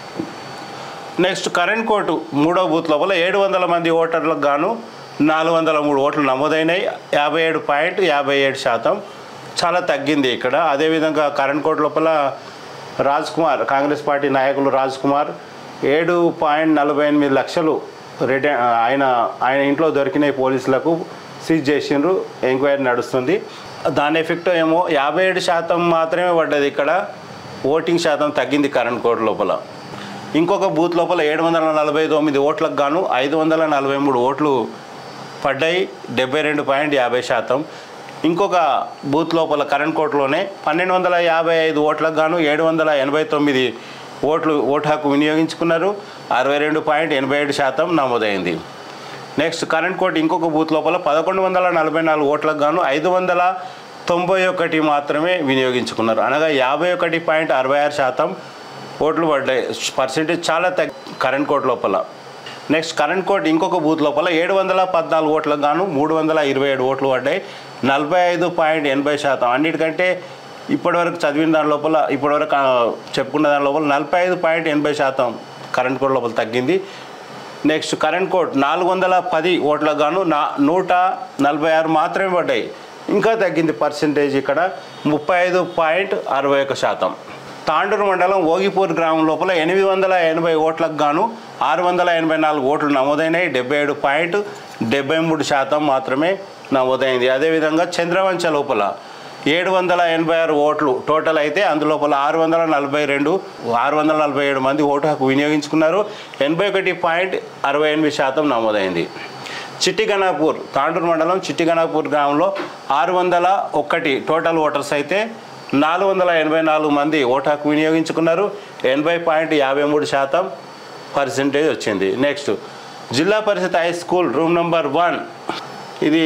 నెక్స్ట్ కరెంట్ కోర్టు మూడో బూత్ లోపల ఏడు వందల మంది ఓటర్లకు గాను నాలుగు వందల మూడు ఓట్లు నమోదైనాయి యాభై ఏడు పాయింట్ యాభై ఏడు శాతం చాలా తగ్గింది ఇక్కడ అదేవిధంగా కరెంట్ కోర్టు లోపల రాజ్ కుమార్ కాంగ్రెస్ పార్టీ నాయకులు రాజ్ కుమార్ ఏడు పాయింట్ నలభై ఎనిమిది లక్షలు రిట ఆయన ఆయన ఇంట్లో దొరికినాయి పోలీసులకు సీజ్ చేసిండ్రు ఎంక్వైరీ నడుస్తుంది దాని ఎఫెక్ట్ ఏమో యాభై ఏడు శాతం మాత్రమే పడ్డది ఇక్కడ ఓటింగ్ శాతం తగ్గింది కరెంట్ కోర్టు లోపల ఇంకొక బూత్ లోపల ఏడు వందల నలభై తొమ్మిది ఓట్లకు గాను ఐదు వందల నలభై మూడు ఓట్లు పడ్డాయి డెబ్బై రెండు పాయింట్ యాభై శాతం ఇంకొక బూత్ లోపల కరెంట్ కోట్లోనే పన్నెండు వందల యాభై ఐదు ఓట్లకు గాను ఏడు వందల ఎనభై తొమ్మిది ఓట్లు ఓటు హక్కు వినియోగించుకున్నారు అరవై రెండు పాయింట్ ఎనభై ఏడు శాతం నమోదైంది నెక్స్ట్ కరెంట్ కోట్ ఇంకొక బూత్ లోపల పదకొండు వందల నలభై నాలుగు ఓట్లకు గాను ఐదు వందల తొంభై ఒకటి మాత్రమే వినియోగించుకున్నారు అనగా యాభై ఒకటి పాయింట్ అరవై ఆరు శాతం ఓట్లు పడ్డాయి పర్సెంటేజ్ చాలా తగ్గి కరెంట్ కోట్ లోపల నెక్స్ట్ కరెంట్ కోట్ ఇంకొక బూత్ లోపల ఏడు వందల పద్నాలుగు ఓట్లకు గాను మూడు వందల ఇరవై ఏడు ఓట్లు పడ్డాయి నలభై ఐదు పాయింట్ ఎనభై శాతం అన్నిటికంటే ఇప్పటివరకు చదివిన దాని లోపల ఇప్పటివరకు ఆ, చెప్పుకున్న దాని లోపల నలభై ఐదు పాయింట్ ఎనభై శాతం కరెంట్ కోడ్ లోపల తగ్గింది నెక్స్ట్ కరెంట్ కోడ్ నాలుగు వందల పది ఓట్లకు గాను నా నూట నలభై ఆరు మాత్రమే పడ్డాయి ఇంకా తగ్గింది పర్సంటేజ్ ఇక్కడ ముప్పై ఐదు పాయింట్ అరవై ఒక శాతం తాండూరు మండలం ఓగిపూర్ గ్రామం లోపల ఎనిమిది వందల ఎనభై ఓట్లకు గాను ఆరు వందల ఎనభై నాలుగు ఓట్లు నమోదైనాయి డెబ్బై ఏడు పాయింట్ డెబ్బై మూడు శాతం మాత్రమే నమోదైంది అదేవిధంగా చంద్రవంచ లోపల ఏడు వందల ఎనభై ఆరు ఓట్లు టోటల్ అయితే అందులోపల ఆరు వందల నలభై రెండు ఆరు వందల నలభై ఏడు మంది ఓటు హక్కు వినియోగించుకున్నారు ఎనభై ఒకటి పాయింట్ అరవై ఎనిమిది శాతం నమోదైంది చిట్టిగణాపూర్ తాండూరు మండలం చిట్టిగణాపూర్ గ్రామంలో ఆరు వందల ఒకటి టోటల్ ఓటర్స్ అయితే నాలుగు వందల ఎనభై నాలుగు మంది ఓటు హక్కు వినియోగించుకున్నారు ఎనభై పాయింట్ యాభై మూడు శాతం పర్సెంటేజ్ వచ్చింది next Zilla Parishad high school room number one ఇది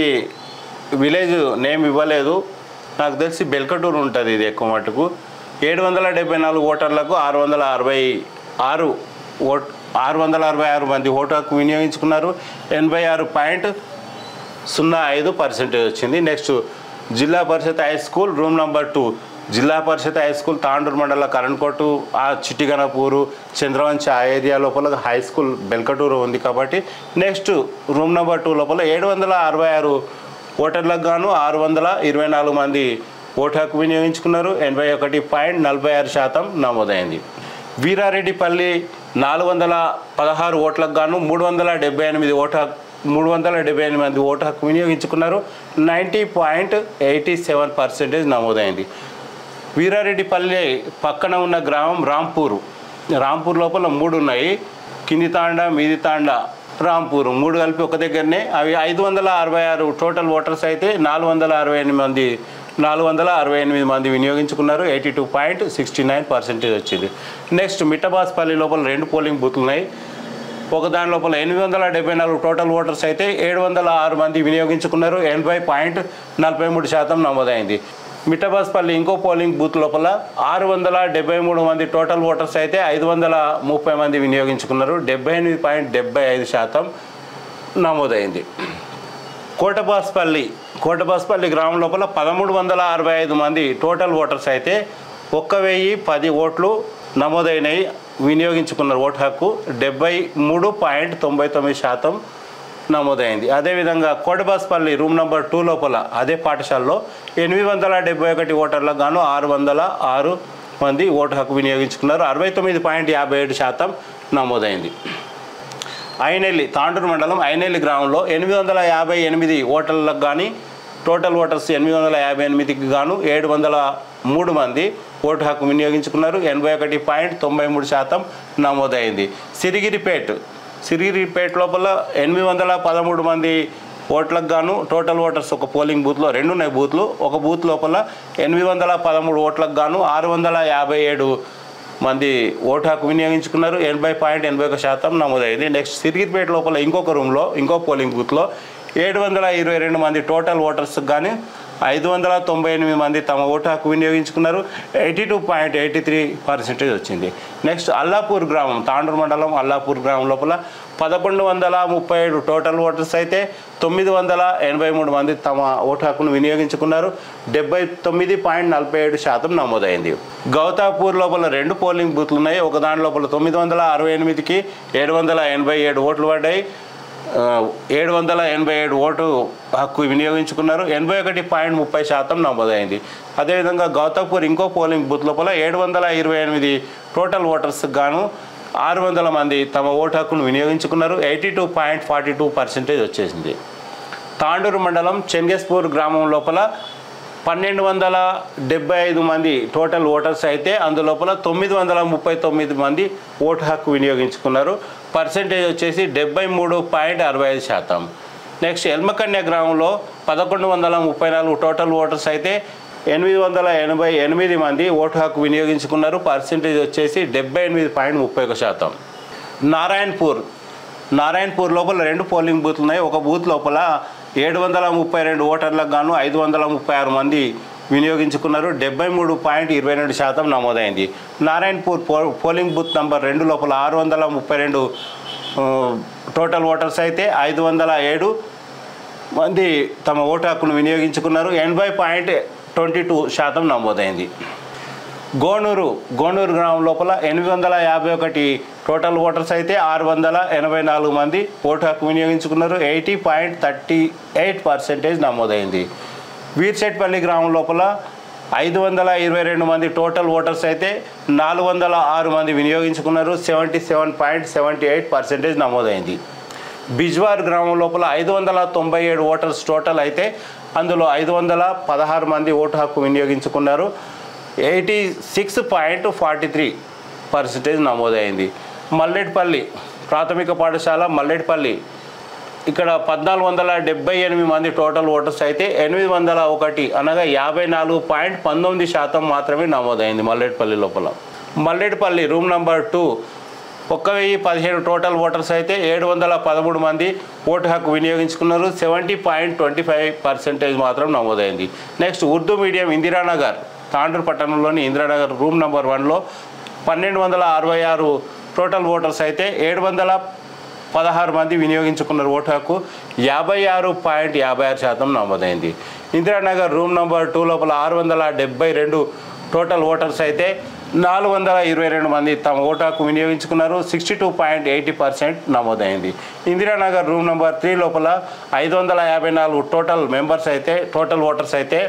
విలేజ్ నేమ్ ఇవ్వలేదు నాకు తెలిసి బెల్కటూరు ఉంటుంది ఇది ఎక్కువ మటుకు ఏడు వందల డెబ్బై నాలుగు ఓటర్లకు ఆరు వందల అరవై ఆరు ఓట్ ఆరు వందల అరవై ఆరు మంది ఓటు హక్కు వినియోగించుకున్నారు ఎనభై ఆరు పాయింట్ సున్నా ఐదు పర్సెంటేజ్ వచ్చింది next Zilla Parishad high school room number two Zilla Parishad high school Tandur మండల కరణ్కోటు ఆ చిట్టిగనపూరు చంద్రవంశ ఆ ఏరియా లోపల హై స్కూల్ బెల్కటూరు ఉంది కాబట్టి నెక్స్ట్ రూమ్ నెంబర్ టూ లోపల ఏడు వందల అరవై ఆరు ఓటర్లకు గాను ఆరు వందల ఇరవై నాలుగు మంది ఓటు హక్కు వినియోగించుకున్నారు ఎనభై ఒకటి పాయింట్ నలభై ఆరు శాతం నమోదైంది వీరారెడ్డిపల్లి నాలుగు వందల పదహారు ఓట్లకు గాను మూడు వందల డెబ్బై ఎనిమిది ఓటు హక్కు మూడు వందల డెబ్బై ఎనిమిది మంది ఓటు హక్కు వినియోగించుకున్నారు ninety point eighty seven percentage నమోదైంది వీరారెడ్డిపల్లి పక్కన ఉన్న గ్రామం రాంపూరు రాంపూర్ లోపల మూడు ఉన్నాయి కింది తాండా మీది తాండా రాంపూర్ మూడు కలిపి ఒక దగ్గరనే అవి ఐదు వందల అరవై ఆరు టోటల్ ఓటర్స్ అయితే నాలుగు వందల అరవై ఎనిమిది మంది నాలుగు వందల అరవై ఎనిమిది మంది వినియోగించుకున్నారు eighty two point sixty nine percentage వచ్చింది నెక్స్ట్ మిట్టబాస్పల్లి లోపల రెండు పోలింగ్ బూత్లు ఉన్నాయి ఒక దాని లోపల ఎనిమిది వందల డెబ్బై నాలుగు టోటల్ ఓటర్స్ అయితే ఏడు వందల ఆరు మంది వినియోగించుకున్నారు ఎనభై పాయింట్ నలభై మూడు శాతం నమోదైంది మిట్టబాస్పల్లి ఇంకో పోలింగ్ బూత్ లోపల ఆరు వందల డెబ్బై మూడు మంది టోటల్ ఓటర్స్ అయితే ఐదు వందల ముప్పై మంది వినియోగించుకున్నారు డెబ్బై ఎనిమిది పాయింట్ డెబ్బై ఐదు శాతం నమోదైంది కోటబాస్పల్లి కోటబాస్పల్లి గ్రామం లోపల పదమూడు వందల అరవై ఐదు మంది టోటల్ ఓటర్స్ అయితే ఒక్క వెయ్యి పది ఓట్లు నమోదైనవి వినియోగించుకున్నారు ఓటు హక్కు డెబ్బై మూడు పాయింట్ తొంభై తొమ్మిది శాతం నమోదైంది అదేవిధంగా కోటబాస్పల్లి రూమ్ నెంబర్ టూ లోపల అదే పాఠశాలలో ఎనిమిది వందల డెబ్బై ఒకటి ఓటర్లకు గాను ఆరు వందల ఆరు మంది ఓటు హక్కు వినియోగించుకున్నారు అరవై తొమ్మిది పాయింట్ యాభై ఏడు శాతం నమోదైంది ఐనెల్లి తాండూరు మండలం ఐనెల్లి గ్రామంలో ఎనిమిది వందల యాభై ఎనిమిది ఓటర్లకు కానీ టోటల్ ఓటర్స్ ఎనిమిది వందల యాభై ఎనిమిదికి గాను ఏడు వందల మూడు మంది ఓటు హక్కు వినియోగించుకున్నారు ఎనభై ఒకటి పాయింట్ తొంభై మూడు శాతం నమోదైంది సిరిగిరిపేట్ సిరిగిరిపేట లోపల ఎనిమిది వందల పదమూడు మంది ఓట్లకు గాను టోటల్ ఓటర్స్ ఒక పోలింగ్ బూత్లో రెండు ఉన్నాయి బూత్లు ఒక బూత్ లోపల ఎనిమిది వందల పదమూడు ఓట్లకు గాను ఆరు వందల యాభై ఏడు మంది ఓటు హక్కు వినియోగించుకున్నారు ఎనభై పాయింట్ ఎనభై ఒక శాతం నమోదైంది నెక్స్ట్ సిరిగిరిపేట లోపల ఇంకొక రూమ్లో ఇంకో పోలింగ్ బూత్లో ఏడు వందల ఇరవై రెండు మంది టోటల్ ఓటర్స్ కానీ ఐదు వందల తొంభై ఎనిమిది మంది తమ ఓటు హక్కు వినియోగించుకున్నారు eighty two point eighty three percentage వచ్చింది నెక్స్ట్ అల్లాపూర్ గ్రామం తాండూరు మండలం అల్లాపూర్ గ్రామం లోపల పదకొండు వందల ముప్పై ఏడు టోటల్ ఓటర్స్ అయితే తొమ్మిది వందల ఎనభై మూడు మంది తమ ఓటు హక్కును వినియోగించుకున్నారు డెబ్బై తొమ్మిది పాయింట్ నలభై ఏడు శాతం నమోదైంది గౌతాపూర్ లోపల రెండు పోలింగ్ బూత్లు ఉన్నాయి ఒక దాని లోపల తొమ్మిది వందల అరవై ఎనిమిదికి ఏడు వందల ఎనభై ఏడు ఓట్లు పడ్డాయి ఆ, ఏడు వందల ఎనభై ఏడు ఓటు హక్కు వినియోగించుకున్నారు ఎనభై ఒకటి పాయింట్ ముప్పై శాతం నమోదైంది అదేవిధంగా గౌతపూర్ ఇంకో పోలింగ్ బూత్ లోపల ఏడు వందల ఇరవై ఎనిమిది టోటల్ ఓటర్స్ గాను ఆరు వందల మంది తమ ఓటు హక్కును వినియోగించుకున్నారు eighty two point forty two percentage వచ్చేసింది తాండూరు మండలం చెంగేస్పూర్ గ్రామం లోపల పన్నెండు వందల డెబ్బై ఐదు మంది టోటల్ ఓటర్స్ అయితే అందులోపల తొమ్మిది వందల ముప్పై తొమ్మిది మంది ఓటు హక్కు వినియోగించుకున్నారు పర్సెంటేజ్ వచ్చేసి డెబ్బై మూడు పాయింట్ అరవై ఐదు శాతం నెక్స్ట్ ఎల్మకన్య గ్రామంలో పదకొండు వందల ముప్పై నాలుగు టోటల్ ఓటర్స్ అయితే ఎనిమిది వందల ఎనభై ఎనిమిది మంది ఓటు హక్కు వినియోగించుకున్నారు పర్సెంటేజ్ వచ్చేసి డెబ్బై ఎనిమిది పాయింట్ ముప్పై ఒక శాతం నారాయణపూర్ నారాయణపూర్ లోపల రెండు పోలింగ్ బూత్లు ఉన్నాయి ఒక బూత్ లోపల ఏడు వందల ముప్పై రెండు ఓటర్లకు గాను ఐదు వందల ముప్పై ఆరు మంది వినియోగించుకున్నారు డెబ్బై మూడు పాయింట్ ఇరవై రెండు శాతం నమోదైంది నారాయణపూర్ పో పోలింగ్ బూత్ నంబర్ రెండు లోపల ఆరు వందల ముప్పై రెండు ఆ, టోటల్ ఓటర్స్ అయితే ఐదు వందల ఏడు మంది తమ ఓటు హక్కును వినియోగించుకున్నారు ఎనభై పాయింట్ ట్వంటీ టూ శాతం నమోదైంది గోనూరు గోనూరు గ్రామం లోపల ఎనిమిది వందల యాభై ఒకటి టోటల్ ఓటర్స్ అయితే ఆరు వందల ఎనభై నాలుగు మంది ఓటు హక్కు వినియోగించుకున్నారు eighty point thirty eight percentage నమోదైంది వీర్చెట్పల్లి గ్రామం లోపల ఐదు వందల ఇరవై రెండు మంది టోటల్ ఓటర్స్ అయితే నాలుగు వందల ఆరు మంది వినియోగించుకున్నారు seventy seven point seventy eight percentage నమోదైంది బిజ్వార్ గ్రామం లోపల ఐదు వందల తొంభై ఏడు ఓటర్స్ టోటల్ అయితే అందులో ఐదు వందల పదహారు మంది ఓటు హక్కు వినియోగించుకున్నారు eighty six point forty three percentage నమోదైంది మల్లెడ్పల్లి ప్రాథమిక పాఠశాల మల్లెడ్పల్లి ఇక్కడ పద్నాలుగు వందల డెబ్బై ఎనిమిది మంది టోటల్ ఓటర్స్ అయితే ఎనిమిది వందల ఒకటి అనగా యాభై నాలుగు పాయింట్ పంతొమ్మిది శాతం మాత్రమే నమోదైంది మల్లెడ్పల్లి లోపల మల్లెడ్పల్లి రూమ్ నంబర్ టూ ఒక్క వెయ్యి పదిహేడు టోటల్ ఓటర్స్ అయితే ఏడు వందల పదమూడు మంది ఓటు హక్కు వినియోగించుకున్నారు seventy point twenty five percentage మాత్రం నమోదైంది నెక్స్ట్ ఉర్దూ మీడియం ఇందిరానగర్ తాండూరు పట్టణంలోని ఇందిరానగర్ రూమ్ నంబర్ వన్లో పన్నెండు వందల అరవై ఆరు టోటల్ ఓటర్స్ అయితే ఏడు వందల పదహారు మంది వినియోగించుకున్నారు ఓటు హక్కు యాభై ఆరు పాయింట్ యాభై ఆరు శాతం నమోదైంది ఇందిరానగర్ రూమ్ నంబర్ టూ లోపల ఆరు వందల డెబ్బై రెండు టోటల్ ఓటర్స్ అయితే నాలుగు వందల ఇరవై రెండు మంది తమ ఓటు హక్కు వినియోగించుకున్నారు sixty two point eighty percent నమోదైంది ఇందిరానగర్ రూమ్ నంబర్ త్రీ లోపల ఐదు వందల యాభై నాలుగు టోటల్ మెంబర్స్ అయితే టోటల్ ఓటర్స్ అయితే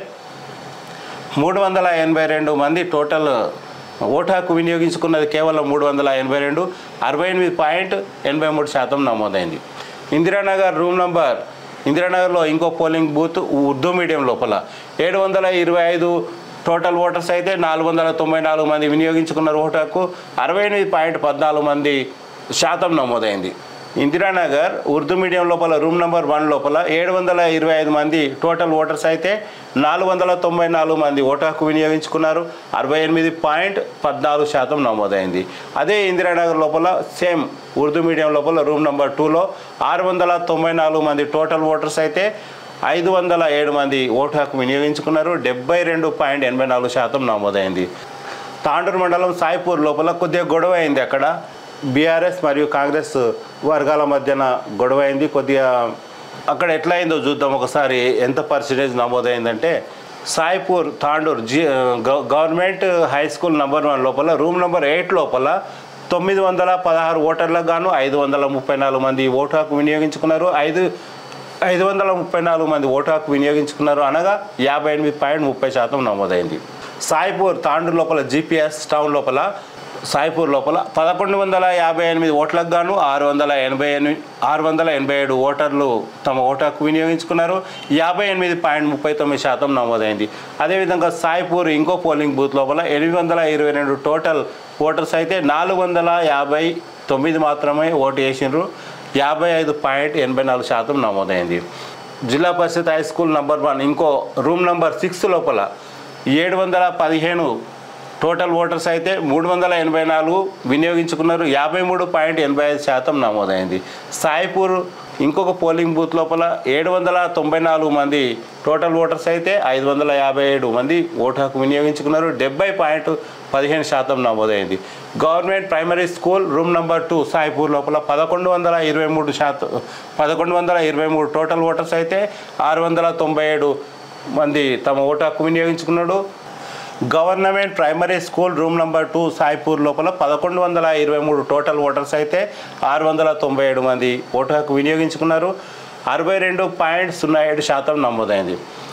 మూడు వందల ఎనభై రెండు మంది టోటల్ ఓటు హక్కు వినియోగించుకున్నది కేవలం మూడు వందల ఎనభై రెండు అరవై ఎనిమిది పాయింట్ ఎనభై మూడు శాతం నమోదైంది ఇందిరానగర్ రూమ్ నంబర్ ఇందిరానగర్లో ఇంకో పోలింగ్ బూత్ ఉర్దూ మీడియం లోపల ఏడు వందల ఇరవై ఐదు టోటల్ ఓటర్స్ అయితే నాలుగు వందల తొంభై నాలుగు మంది వినియోగించుకున్నారు ఓటు హక్కు అరవై ఎనిమిది పాయింట్ పద్నాలుగు మంది శాతం నమోదైంది ఇందిరానగర్ ఉర్దూ మీడియం లోపల రూమ్ నెంబర్ వన్ లోపల ఏడు వందల ఇరవై ఐదు మంది టోటల్ ఓటర్స్ అయితే నాలుగు వందల తొంభై నాలుగు మంది ఓటు హక్కు వినియోగించుకున్నారు అరవై ఎనిమిది పాయింట్ పద్నాలుగు శాతం నమోదైంది అదే ఇందిరానగర్ లోపల సేమ్ ఉర్దూ మీడియం లోపల రూమ్ నెంబర్ టూలో ఆరు వందల తొంభై నాలుగు మంది టోటల్ ఓటర్స్ అయితే ఐదు వందల ఏడు మంది ఓటు హక్కు వినియోగించుకున్నారు డెబ్బై రెండు పాయింట్ ఎనభై నాలుగు శాతం నమోదైంది తాండూరు మండలం సాయిపూర్ లోపల కొద్దిగా గొడవ అయింది అక్కడ బీఆర్ఎస్ మరియు కాంగ్రెస్ వర్గాల మధ్యన గొడవ అయింది కొద్దిగా అక్కడ ఎట్లా అయిందో చూద్దాం ఒకసారి ఎంత పర్సెంటేజ్ నమోదైందంటే సాయిపూర్ తాండూర్ జి గవ- government high school number one లోపల రూమ్ నెంబర్ ఎయిట్ లోపల తొమ్మిది వందల పదహారు ఓటర్లకు గాను ఐదు వందల ముప్పై నాలుగు మంది ఓటు హక్కు వినియోగించుకున్నారు ఐదు ఐదు వందల ముప్పై నాలుగు మంది ఓటు హక్కు వినియోగించుకున్నారు అనగా యాభై ఎనిమిది పాయింట్ ముప్పై శాతం నమోదైంది సాయిపూర్ తాండూరు లోపల జీపీఎస్ టౌన్ లోపల సాయిపూర్ లోపల పదకొండు వందల యాభై ఎనిమిది ఓట్లకు గాను ఆరు వందల ఎనభై ఎనిమిది ఆరు వందల ఎనభై ఏడు ఓటర్లు తమ ఓటు హక్కు వినియోగించుకున్నారు యాభై ఎనిమిది పాయింట్ ముప్పై తొమ్మిది శాతం నమోదైంది అదేవిధంగా సాయిపూర్ ఇంకో పోలింగ్ బూత్ లోపల ఎనిమిది వందల ఇరవై రెండు టోటల్ ఓటర్స్ అయితే నాలుగు వందల యాభై తొమ్మిది మాత్రమే ఓటు వేసినారు యాభై ఐదు పాయింట్ ఎనభై నాలుగు శాతం నమోదైంది Zilla Parishad high school number one ఇంకో రూమ్ నంబర్ సిక్స్ లోపల ఏడు వందల పదిహేను టోటల్ ఓటర్స్ అయితే మూడు వందల ఎనభై నాలుగు వినియోగించుకున్నారు యాభై మూడు పాయింట్ ఎనభై ఐదు శాతం నమోదైంది సాయిపూర్ ఇంకొక పోలింగ్ బూత్ లోపల ఏడు వందల తొంభై నాలుగు మంది టోటల్ ఓటర్స్ అయితే ఐదు వందల యాభై ఏడు మంది ఓటు హక్కు వినియోగించుకున్నారు డెబ్బై పాయింట్ పదిహేను శాతం నమోదైంది government primary school room number two Saipur లోపల పదకొండు వందల ఇరవై మూడు శాతం పదకొండు వందల ఇరవై మూడు టోటల్ ఓటర్స్ అయితే ఆరు వందల తొంభై ఏడు మంది తమ ఓటు హక్కు వినియోగించుకున్నాడు government primary school room number two Saipur లోపల పదకొండు వందల ఇరవై మూడు టోటల్ ఓటర్స్ అయితే ఆరు వందల తొంభై ఏడు మంది ఓటు హక్కు వినియోగించుకున్నారు అరవై రెండు పాయింట్ సున్నా ఏడు శాతం నమోదైంది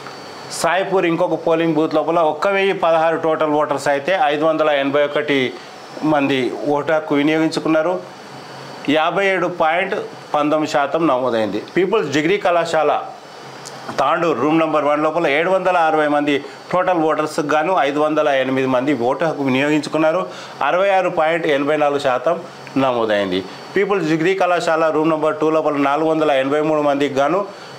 సాయిపూర్ ఇంకొక పోలింగ్ బూత్ లోపల ఒక్క వెయ్యి పదహారు టోటల్ ఓటర్స్ అయితే ఐదు వందల ఎనభై ఒకటి మంది ఓటు హక్కు వినియోగించుకున్నారు యాభై ఏడు పాయింట్ పంతొమ్మిది శాతం నమోదైంది పీపుల్స్ డిగ్రీ కళాశాల తాండూరు రూమ్ నెంబర్ వన్ లోపల ఏడు వందల అరవై మంది టోటల్ ఓటర్స్ గాను ఐదు వందల ఎనిమిది మంది ఓటు హక్కు వినియోగించుకున్నారు అరవై ఆరు పాయింట్ ఎనభై నాలుగు శాతం నమోదైంది పీపుల్స్ డిగ్రీ కళాశాల రూమ్ నెంబర్ టూ లోపల నాలుగు వందల ఎనభై మూడు మందికి గాను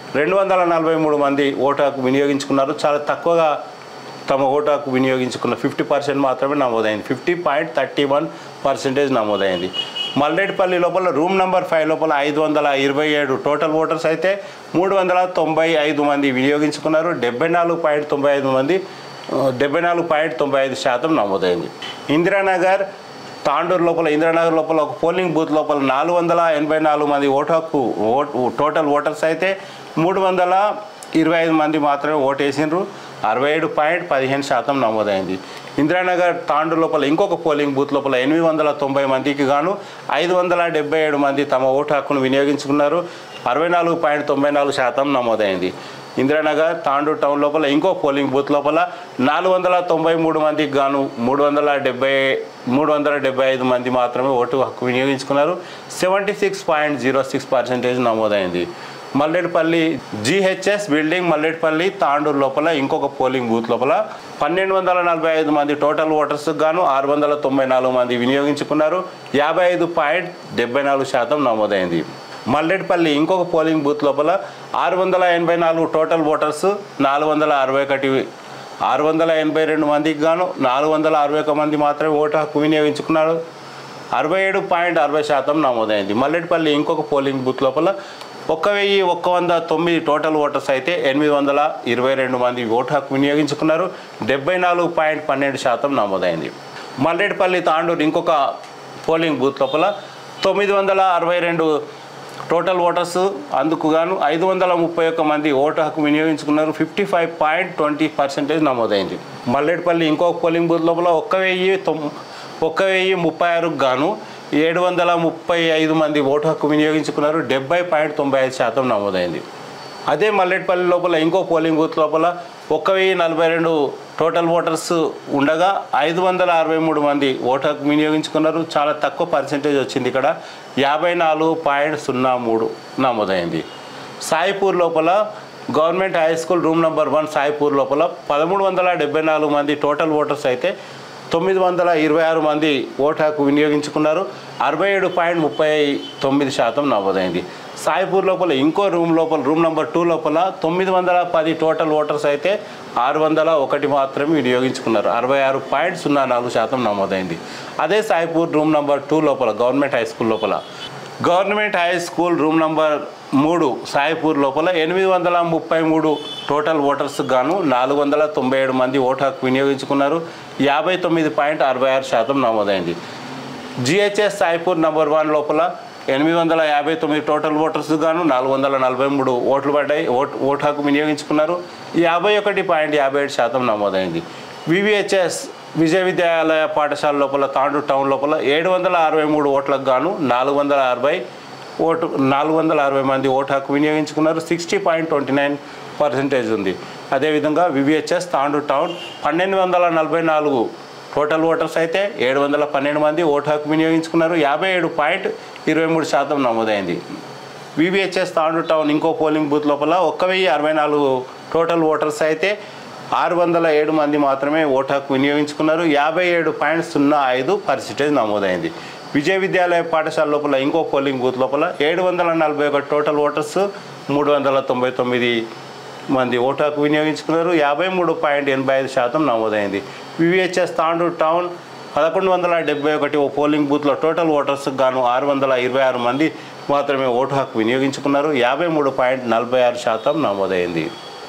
రెండు వందల నలభై మూడు మంది ఓటు హక్కు వినియోగించుకున్నారు చాలా తక్కువగా తమ ఓటు హక్కు వినియోగించుకున్న ఫిఫ్టీ పర్సెంట్ మాత్రమే నమోదైంది fifty point thirty one percentage నమోదైంది మల్రెడ్డిపల్లి లోపల రూమ్ నెంబర్ ఫైవ్ లోపల ఐదు వందల ఇరవై ఏడు టోటల్ ఓటర్స్ అయితే మూడు వందల తొంభై ఐదు మంది వినియోగించుకున్నారు డెబ్బై నాలుగు పాయింట్ తొంభై ఐదు మంది ఆ, డెబ్బై నాలుగు పాయింట్ తొంభై ఐదు శాతం నమోదైంది ఇందిరానగర్ తాండూరు లోపల ఇందిరానగర్ లోపల ఒక పోలింగ్ బూత్ లోపల నాలుగు వందల ఎనభై నాలుగు మంది ఓటు హక్కు ఓట్ టోటల్ ఓటర్స్ అయితే మూడు వందల ఇరవై ఐదు మంది మాత్రమే ఓటు వేసిండ్రు అరవై ఏడు పాయింట్ పదిహేను శాతం నమోదైంది ఇందిరానగర్ తాండూరు లోపల ఇంకొక పోలింగ్ బూత్ లోపల ఎనిమిది వందల తొంభై మందికి గాను ఐదు వందల డెబ్బై ఏడు మంది తమ ఓటు హక్కును వినియోగించుకున్నారు అరవై నాలుగు పాయింట్ తొంభై నాలుగు శాతం నమోదైంది ఇందిరానగర్ తాండూరు టౌన్ లోపల ఇంకో పోలింగ్ బూత్ లోపల నాలుగు వందల తొంభై మూడు మందికి గాను మూడు వందల డెబ్బై మూడు వందల డెబ్బై ఐదు మంది మాత్రమే ఓటు హక్కు వినియోగించుకున్నారు seventy six point zero six percentage నమోదైంది మల్లెడిపల్లి జీహెచ్ఎస్ బిల్డింగ్ మల్లెడిపల్లి తాండూరు లోపల ఇంకొక పోలింగ్ బూత్ లోపల పన్నెండు వందల నలభై ఐదు మంది టోటల్ ఓటర్స్ గాను ఆరు వందల తొంభై నాలుగు మంది వినియోగించుకున్నారు యాభై ఐదు పాయింట్ డెబ్బై నాలుగు శాతం నమోదైంది మల్లెడిపల్లి ఇంకొక పోలింగ్ బూత్ లోపల ఆరు వందల ఎనభై నాలుగు టోటల్ ఓటర్స్ నాలుగు వందల అరవై ఒకటి ఆరు వందల ఎనభై రెండు మందికి గాను నాలుగు వందల అరవై ఒక మంది మాత్రమే ఓటు హక్కు వినియోగించుకున్నారు అరవై ఏడు పాయింట్ అరవై శాతం నమోదైంది మల్లెడిపల్లి ఇంకొక పోలింగ్ బూత్ లోపల ఒక్క వెయ్యి ఒక్క వంద తొమ్మిది టోటల్ ఓటర్స్ అయితే ఎనిమిది వందల ఇరవై రెండు మంది ఓటు హక్కు వినియోగించుకున్నారు డెబ్బై నాలుగు పాయింట్ పన్నెండు శాతం నమోదైంది మల్లెడిపల్లి తాండూరు ఇంకొక పోలింగ్ బూత్ లోపల తొమ్మిది వందల అరవై రెండు టోటల్ ఓటర్స్ అందుకు గాను ఐదు వందల ముప్పై ఒక్క మంది ఓటు హక్కు వినియోగించుకున్నారు fifty five point twenty percentage నమోదైంది మల్లెడిపల్లి ఇంకొక పోలింగ్ బూత్ లోపల ఒక్క వెయ్యి తొమ్ ఒక్క వెయ్యి ముప్పై ఆరుకు గాను ఏడు వందల ముప్పై ఐదు మంది ఓటు హక్కు వినియోగించుకున్నారు డెబ్బై పాయింట్ తొంభై ఐదు శాతం నమోదైంది అదే మల్లెట్పల్లి లోపల ఇంకో పోలింగ్ బూత్ లోపల ఒక్క వెయ్యి నలభై రెండు టోటల్ ఓటర్స్ ఉండగా ఐదు వందల అరవై మూడు మంది ఓటు హక్కు వినియోగించుకున్నారు చాలా తక్కువ పర్సెంటేజ్ వచ్చింది ఇక్కడ యాభై నాలుగు పాయింట్ సున్నా మూడు నమోదైంది సాయిపూర్ లోపల government high school room number one Saipur లోపల పదమూడు వందల డెబ్బై నాలుగు మంది టోటల్ ఓటర్స్ అయితే తొమ్మిది వందల ఇరవై ఆరు మంది ఓటు హక్కు వినియోగించుకున్నారు అరవై ఏడు పాయింట్ ముప్పై తొమ్మిది శాతం నమోదైంది సాయిపూర్ లోపల ఇంకో రూమ్ లోపల రూమ్ నెంబర్ టూ లోపల తొమ్మిది వందల పది టోటల్ ఓటర్స్ అయితే ఆరు వందల ఒకటి మాత్రమే వినియోగించుకున్నారు అరవై ఆరు పాయింట్ సున్నా నాలుగు శాతం నమోదైంది అదే సాయిపూర్ రూమ్ నెంబర్ టూ లోపల గవర్నమెంట్ హై స్కూల్ లోపల government high school room number మూడు సాయిపూర్ లోపల ఎనిమిది వందల ముప్పై మూడు టోటల్ ఓటర్స్ గాను నాలుగు వందల తొంభై ఏడు మంది ఓటు హక్కు వినియోగించుకున్నారు యాభై తొమ్మిది పాయింట్ అరవై ఆరు శాతం నమోదైంది జిహెచ్ఎస్ సాయిపూర్ నంబర్ వన్ లోపల ఎనిమిది వందల యాభై తొమ్మిది టోటల్ ఓటర్స్ గాను నాలుగు వందల నలభై మూడు ఓట్లు పడ్డాయి ఓటు ఓటు హక్కు వినియోగించుకున్నారు యాభై ఒకటి పాయింట్ యాభై ఏడు శాతం నమోదైంది వివిహెచ్ఎస్ విజయ విద్యాలయ పాఠశాల లోపల తాండూరు టౌన్ లోపల ఏడు వందల అరవై మూడు ఓట్లకు గాను నాలుగు వందల అరవై ఓటు నాలుగు వందల అరవై మంది ఓటు హక్కు వినియోగించుకున్నారు sixty point twenty nine percentage ఉంది అదేవిధంగా వివిహెచ్ఎస్ తాండూరు టౌన్ పన్నెండు వందల నలభై నాలుగు టోటల్ ఓటర్స్ అయితే ఏడు వందల పన్నెండు మంది ఓటు హక్కు వినియోగించుకున్నారు యాభై ఏడు పాయింట్ ఇరవై మూడు శాతం నమోదైంది వివిహెచ్ఎస్ తాండూరు టౌన్ ఇంకో పోలింగ్ బూత్ లోపల ఒక్క వెయ్యి అరవై నాలుగు టోటల్ ఓటర్స్ అయితే ఆరు వందల ఏడు మంది మాత్రమే ఓటు హక్కు వినియోగించుకున్నారు యాభై ఏడు పాయింట్ సున్నా ఐదు పర్సెంటేజ్ నమోదైంది విజయ విద్యాలయ పాఠశాల లోపల ఇంకో పోలింగ్ బూత్ లోపల ఏడు వందల నలభై ఒకటి టోటల్ ఓటర్స్ మూడు వందల తొంభై తొమ్మిది మంది ఓటు హక్కు వినియోగించుకున్నారు యాభై మూడు పాయింట్ ఎనభై ఐదు శాతం నమోదైంది వివిహెచ్ఎస్ తాండూరు టౌన్ పదకొండు వందల డెబ్బై ఒకటి ఓ పోలింగ్ బూత్లో టోటల్ ఓటర్స్ గాను ఆరు వందల ఇరవై ఆరు మంది మాత్రమే ఓటు హక్కు వినియోగించుకున్నారు యాభై మూడు పాయింట్ నలభై ఆరు శాతం నమోదైంది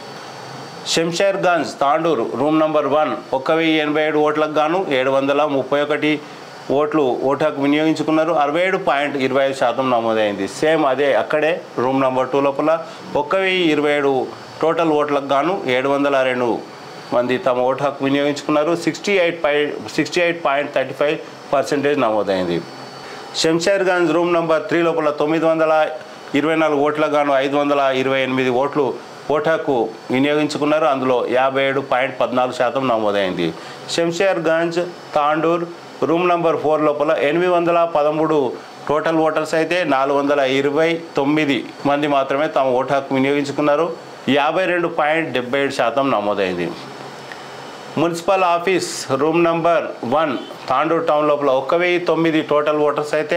Shamsherganj Tandur room number one ఒక్క వెయ్యి ఎనభై ఏడు ఓట్లకు గాను ఏడు వందల ముప్పై ఒకటి ఓట్లు ఓటు హక్కు వినియోగించుకున్నారు అరవై ఏడు పాయింట్ ఇరవై ఐదు శాతం నమోదైంది సేమ్ అదే అక్కడే రూమ్ నంబర్ టూ లోపల ఒక్క వెయ్యి ఇరవై ఏడు టోటల్ ఓట్లకు గాను ఏడు వందల రెండు మంది తమ ఓటు హక్కు వినియోగించుకున్నారు sixty eight point sixty eight point thirty five percentage నమోదైంది శంషేర్గంజ్ రూమ్ నంబర్ త్రీ లోపల తొమ్మిది వందల ఇరవై నాలుగు ఓట్లకు గాను ఐదు వందల ఇరవై ఎనిమిది ఓట్లు ఓటు హక్కు వినియోగించుకున్నారు అందులో యాభై ఏడు పాయింట్ పద్నాలుగు శాతం నమోదైంది Shamsherganj Tandur room number four లోపల ఎనిమిది వందల పదమూడు టోటల్ ఓటర్స్ అయితే నాలుగు వందల ఇరవై తొమ్మిది మంది మాత్రమే తమ ఓటు హక్కు వినియోగించుకున్నారు యాభై రెండు పాయింట్ డెబ్బై ఏడు శాతం నమోదైంది municipal office room number one Tandur town లోపల ఒక్క వెయ్యి తొమ్మిది టోటల్ ఓటర్స్ అయితే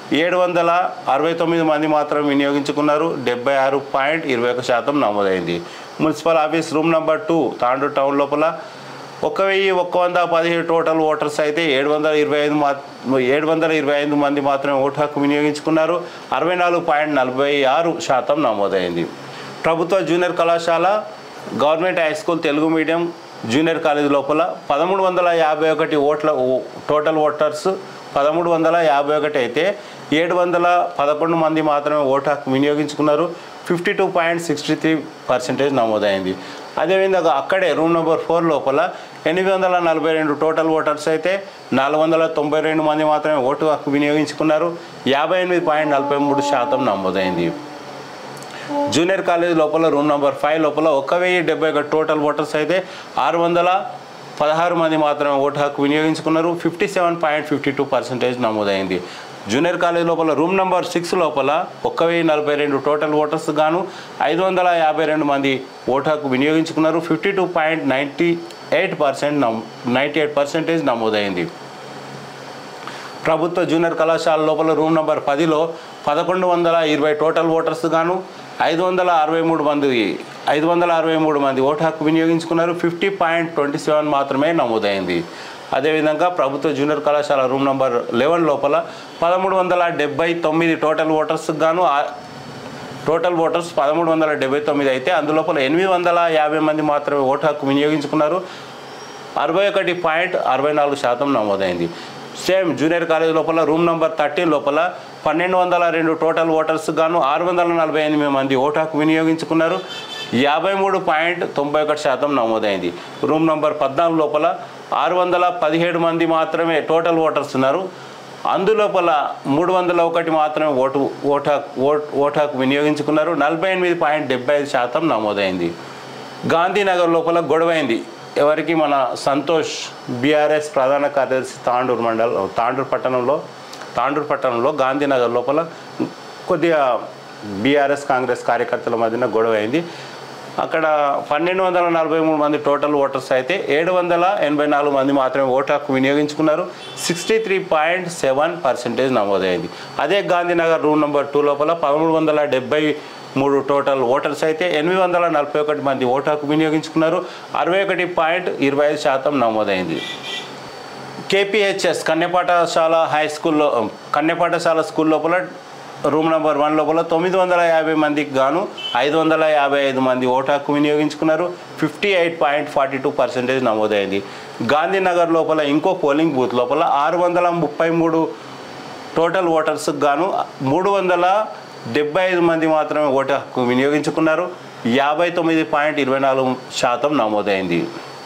ఏడు వందల అరవై తొమ్మిది మంది మాత్రం వినియోగించుకున్నారు డెబ్బై ఆరు పాయింట్ ఇరవై ఒక శాతం నమోదైంది municipal office room number two Tandur town లోపల ఒక వెయ్యి ఒక్క వంద పదిహేడు టోటల్ ఓటర్స్ అయితే ఏడు వందల ఇరవై ఐదు మా ఏడు వందల ఇరవై ఐదు మంది మాత్రమే ఓటు హక్కు వినియోగించుకున్నారు అరవై నాలుగు పాయింట్ నలభై ఆరు శాతం నమోదైంది ప్రభుత్వ జూనియర్ కళాశాల government high school Telugu medium junior college లోపల పదమూడు వందల యాభై ఒకటి ఓట్ల ఓ- టోటల్ ఓటర్స్ పదమూడు వందల యాభై ఒకటి అయితే ఏడు వందల పదకొండు మంది మాత్రమే ఓటు హక్కు వినియోగించుకున్నారు fifty two point sixty three percentage నమోదైంది అదేవిధంగా అక్కడే రూమ్ నెంబర్ ఫోర్ లోపల ఎనిమిది వందల నలభై రెండు టోటల్ ఓటర్స్ అయితే నాలుగు వందల తొంభై రెండు మంది మాత్రమే ఓటు హక్కు వినియోగించుకున్నారు యాభై ఎనిమిది పాయింట్ నలభై మూడు శాతం నమోదైంది జూనియర్ కాలేజ్ లోపల రూమ్ నెంబర్ ఫైవ్ లోపల ఒక వెయ్యి డెబ్బై ఒక టోటల్ ఓటర్స్ అయితే ఆరు వందల పదహారు మంది మాత్రమే ఓటు హక్కు వినియోగించుకున్నారు fifty seven point fifty two percentage నమోదైంది జూనియర్ కాలేజ్ లోపల రూమ్ నెంబర్ సిక్స్ లోపల ఒక్క వెయ్యి నలభై రెండు టోటల్ ఓటర్స్ గాను ఐదు వందల యాభై రెండు మంది ఓటు హక్కు వినియోగించుకున్నారు fifty two point ninety eight percent నమ్ నైంటీ ఎయిట్ పర్సెంటేజ్ నమోదైంది ప్రభుత్వ జూనియర్ కళాశాల లోపల రూమ్ నెంబర్ పదిలో పదకొండు వందల ఇరవై టోటల్ ఓటర్స్ గాను ఐదు వందల అరవై మూడు మంది ఐదు వందల అరవై మూడు మంది ఓటు హక్కు వినియోగించుకున్నారు ఫిఫ్టీ పాయింట్ ట్వంటీ సెవెన్ మాత్రమే నమోదైంది అదేవిధంగా ప్రభుత్వ జూనియర్ కళాశాల రూమ్ నెంబర్ లెవెన్ లోపల పదమూడు వందల డెబ్బై తొమ్మిది టోటల్ ఓటర్స్ గాను ఆ- టోటల్ ఓటర్స్ పదమూడు వందల డెబ్బై తొమ్మిది అయితే అందులోపల ఎనిమిది వందల యాభై మంది మాత్రమే ఓటు హక్కు వినియోగించుకున్నారు అరవై ఒకటి పాయింట్ అరవై నాలుగు శాతం నమోదైంది సేమ్ జూనియర్ కాలేజ్ లోపల రూమ్ నెంబర్ థర్టీన్ లోపల పన్నెండు వందల రెండు టోటల్ ఓటర్స్ గాను ఆరు వందల నలభై ఎనిమిది మంది ఓటు హక్కు వినియోగించుకున్నారు యాభై మూడు పాయింట్ తొంభై ఒకటి శాతం నమోదైంది రూమ్ నెంబర్ పద్నాలుగు లోపల ఆరు వందల పదిహేడు మంది మాత్రమే టోటల్ ఓటర్స్ ఉన్నారు అందులోపల మూడు వందల ఒకటి మాత్రమే ఓటు ఓటు హక్కు ఓట్ ఓటు హక్కు వినియోగించుకున్నారు నలభై ఎనిమిది పాయింట్ డెబ్బై ఐదు శాతం నమోదైంది గాంధీనగర్ లోపల గొడవైంది ఎవరికి మన సంతోష్ బీఆర్ఎస్ ప్రధాన కార్యదర్శి తాండూరు మండల్ తాండూరు పట్టణంలో తాండూరు పట్టణంలో గాంధీనగర్ లోపల కొద్దిగా బీఆర్ఎస్ కాంగ్రెస్ కార్యకర్తల మధ్యన గొడవ అయింది అక్కడ పన్నెండు వందల నలభై మూడు మంది టోటల్ ఓటర్స్ అయితే ఏడు వందల ఎనభై నాలుగు మంది మాత్రమే ఓటు హక్కు వినియోగించుకున్నారు sixty three point seven percentage నమోదైంది అదే గాంధీనగర్ రూమ్ నెంబర్ టూ లోపల పదమూడు వందల డెబ్బై మూడు టోటల్ ఓటర్స్ అయితే ఎనిమిది వందల నలభై ఒకటి మంది ఓటు హక్కు వినియోగించుకున్నారు అరవై ఒకటి పాయింట్ ఇరవై ఐదు శాతం నమోదైంది కేపీహెచ్ఎస్ కన్యపాఠశాల హై స్కూల్లో కన్యపాఠశాల స్కూల్ లోపల రూమ్ నెంబర్ వన్ లోపల తొమ్మిది వందల యాభై మందికి గాను ఐదు వందల యాభై ఐదు మంది ఓటు హక్కు వినియోగించుకున్నారు fifty eight point forty two percentage నమోదైంది గాంధీనగర్ లోపల ఇంకో పోలింగ్ బూత్ లోపల ఆరు వందల ముప్పై మూడు టోటల్ ఓటర్స్కి గాను మూడు వందల డెబ్బై ఐదు మంది మాత్రమే ఓటు హక్కు వినియోగించుకున్నారు యాభై తొమ్మిది పాయింట్ ఇరవై నాలుగు శాతం నమోదైంది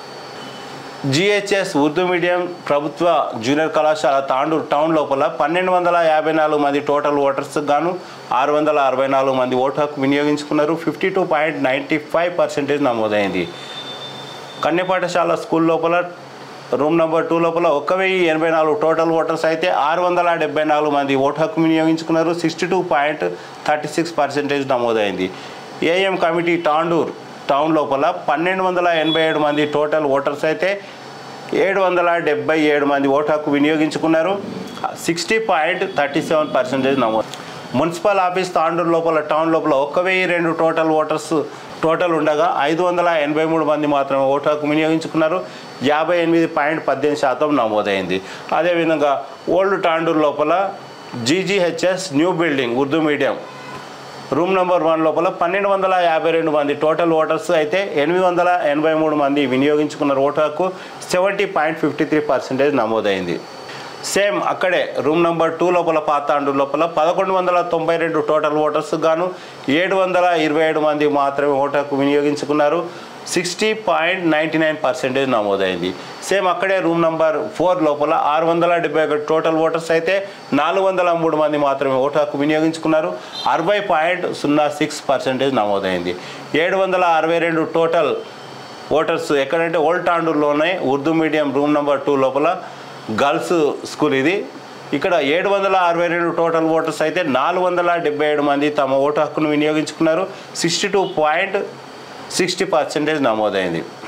జిహెచ్ఎస్ ఉర్దూ మీడియం ప్రభుత్వ జూనియర్ కళాశాల తాండూరు టౌన్ లోపల పన్నెండు వందల యాభై నాలుగు మంది టోటల్ ఓటర్స్ గాను ఆరు వందల అరవై నాలుగు మంది ఓటు హక్కు వినియోగించుకున్నారు fifty two point ninety five percentage నమోదైంది కన్యపాఠశాల స్కూల్ లోపల రూమ్ నెంబర్ టూ లోపల ఒక వెయ్యి ఎనభై నాలుగు టోటల్ ఓటర్స్ అయితే ఆరు వందల డెబ్బై నాలుగు మంది ఓటు హక్కు వినియోగించుకున్నారు sixty two point thirty six percentage నమోదైంది ఏఎం కమిటీ తాండూర్ టౌన్ లోపల పన్నెండు వందల ఎనభై ఏడు మంది టోటల్ ఓటర్స్ అయితే ఏడు వందల డెబ్బై ఏడు మంది ఓటు హక్కు వినియోగించుకున్నారు sixty point thirty seven percentage నమోదు మున్సిపల్ ఆఫీస్ తాండూరు లోపల టౌన్ లోపల ఒక వెయ్యి రెండు టోటల్ ఓటర్స్ టోటల్ ఉండగా ఐదు వందల ఎనభై మూడు మంది మాత్రమే ఓటు హక్కు వినియోగించుకున్నారు యాభై ఎనిమిది పాయింట్ పద్దెనిమిది శాతం నమోదైంది అదేవిధంగా ఓల్డ్ తాండూరు లోపల GGHS new building Urdu medium room number one లోపల పన్నెండు వందల యాభై రెండు మంది టోటల్ ఓటర్స్ అయితే ఎనిమిది వందల ఎనభై మూడు మంది వినియోగించుకున్న ఓటు హక్కు seventy point fifty three percentage నమోదైంది సేమ్ అక్కడే రూమ్ నెంబర్ టూ లోపల పాతాండు లోపల పదకొండు వందల తొంభై రెండు టోటల్ ఓటర్స్ గాను ఏడు వందల ఇరవై ఏడు మంది మాత్రమే ఓటు హక్కు వినియోగించుకున్నారు sixty point ninety nine percentage నమోదైంది సేమ్ అక్కడే రూమ్ నంబర్ ఫోర్ లోపల ఆరు వందల డెబ్బై ఒకటి టోటల్ ఓటర్స్ అయితే నాలుగు వందల మూడు మంది మాత్రమే ఓటు హక్కు వినియోగించుకున్నారు అరవై పాయింట్ సున్నా సిక్స్ పర్సెంటేజ్ నమోదైంది ఏడు వందల అరవై రెండు టోటల్ ఓటర్స్ ఎక్కడంటే ఓల్డ్ టాండూర్లోనే Urdu medium room number two లోపల గర్ల్స్ స్కూల్ ఇది ఇక్కడ ఏడు వందల అరవై రెండు టోటల్ ఓటర్స్ అయితే నాలుగు వందల డెబ్బై ఏడు మంది తమ ఓటు హక్కును వినియోగించుకున్నారు sixty two point sixty percentage నమోదైంది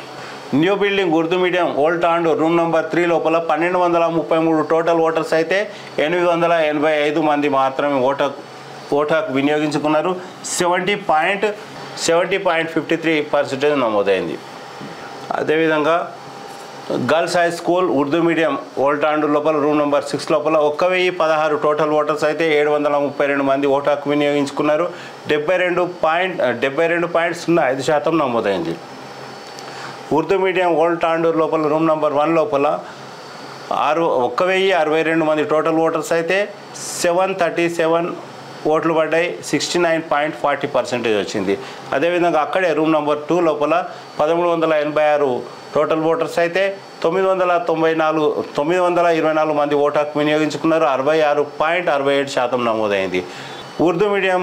new building Urdu medium old టాండ్ రూమ్ నెంబర్ త్రీ లోపల పన్నెండు వందల ముప్పై మూడు టోటల్ ఓటర్స్ అయితే ఎనిమిది వందల ఎనభై ఐదు మంది మాత్రమే ఓట ఓటాకు వినియోగించుకున్నారు seventy point seventy point fifty three percentage నమోదైంది అదేవిధంగా girls high school Urdu medium ఓల్టాండు లోపల రూమ్ నెంబర్ సిక్స్ లోపల ఒక్క వెయ్యి పదహారు టోటల్ ఓటర్స్ అయితే ఏడు వందల ముప్పై రెండు మంది ఓటు హక్కు వినియోగించుకున్నారు డెబ్బై రెండు పాయింట్ డెబ్బై రెండు పాయింట్ సున్నా ఐదు శాతం నమోదైంది ఉర్దూ మీడియం ఓల్డ్ టాండూర్ లోపల రూమ్ నెంబర్ వన్ లోపల ఆరు ఒక్క వెయ్యి అరవై రెండు మంది టోటల్ ఓటర్స్ అయితే సెవెన్ థర్టీ సెవెన్ ఓట్లు పడ్డాయి sixty nine point forty percentage వచ్చింది అదేవిధంగా అక్కడే రూమ్ నెంబర్ టూ లోపల పదమూడు వందల ఎనభై ఆరు టోటల్ ఓటర్స్ అయితే తొమ్మిది వందల తొంభై నాలుగు తొమ్మిది వందల ఇరవై నాలుగు మంది ఓటు హక్కు వినియోగించుకున్నారు అరవై ఆరు పాయింట్ అరవై ఏడు శాతం నమోదైంది ఉర్దూ మీడియం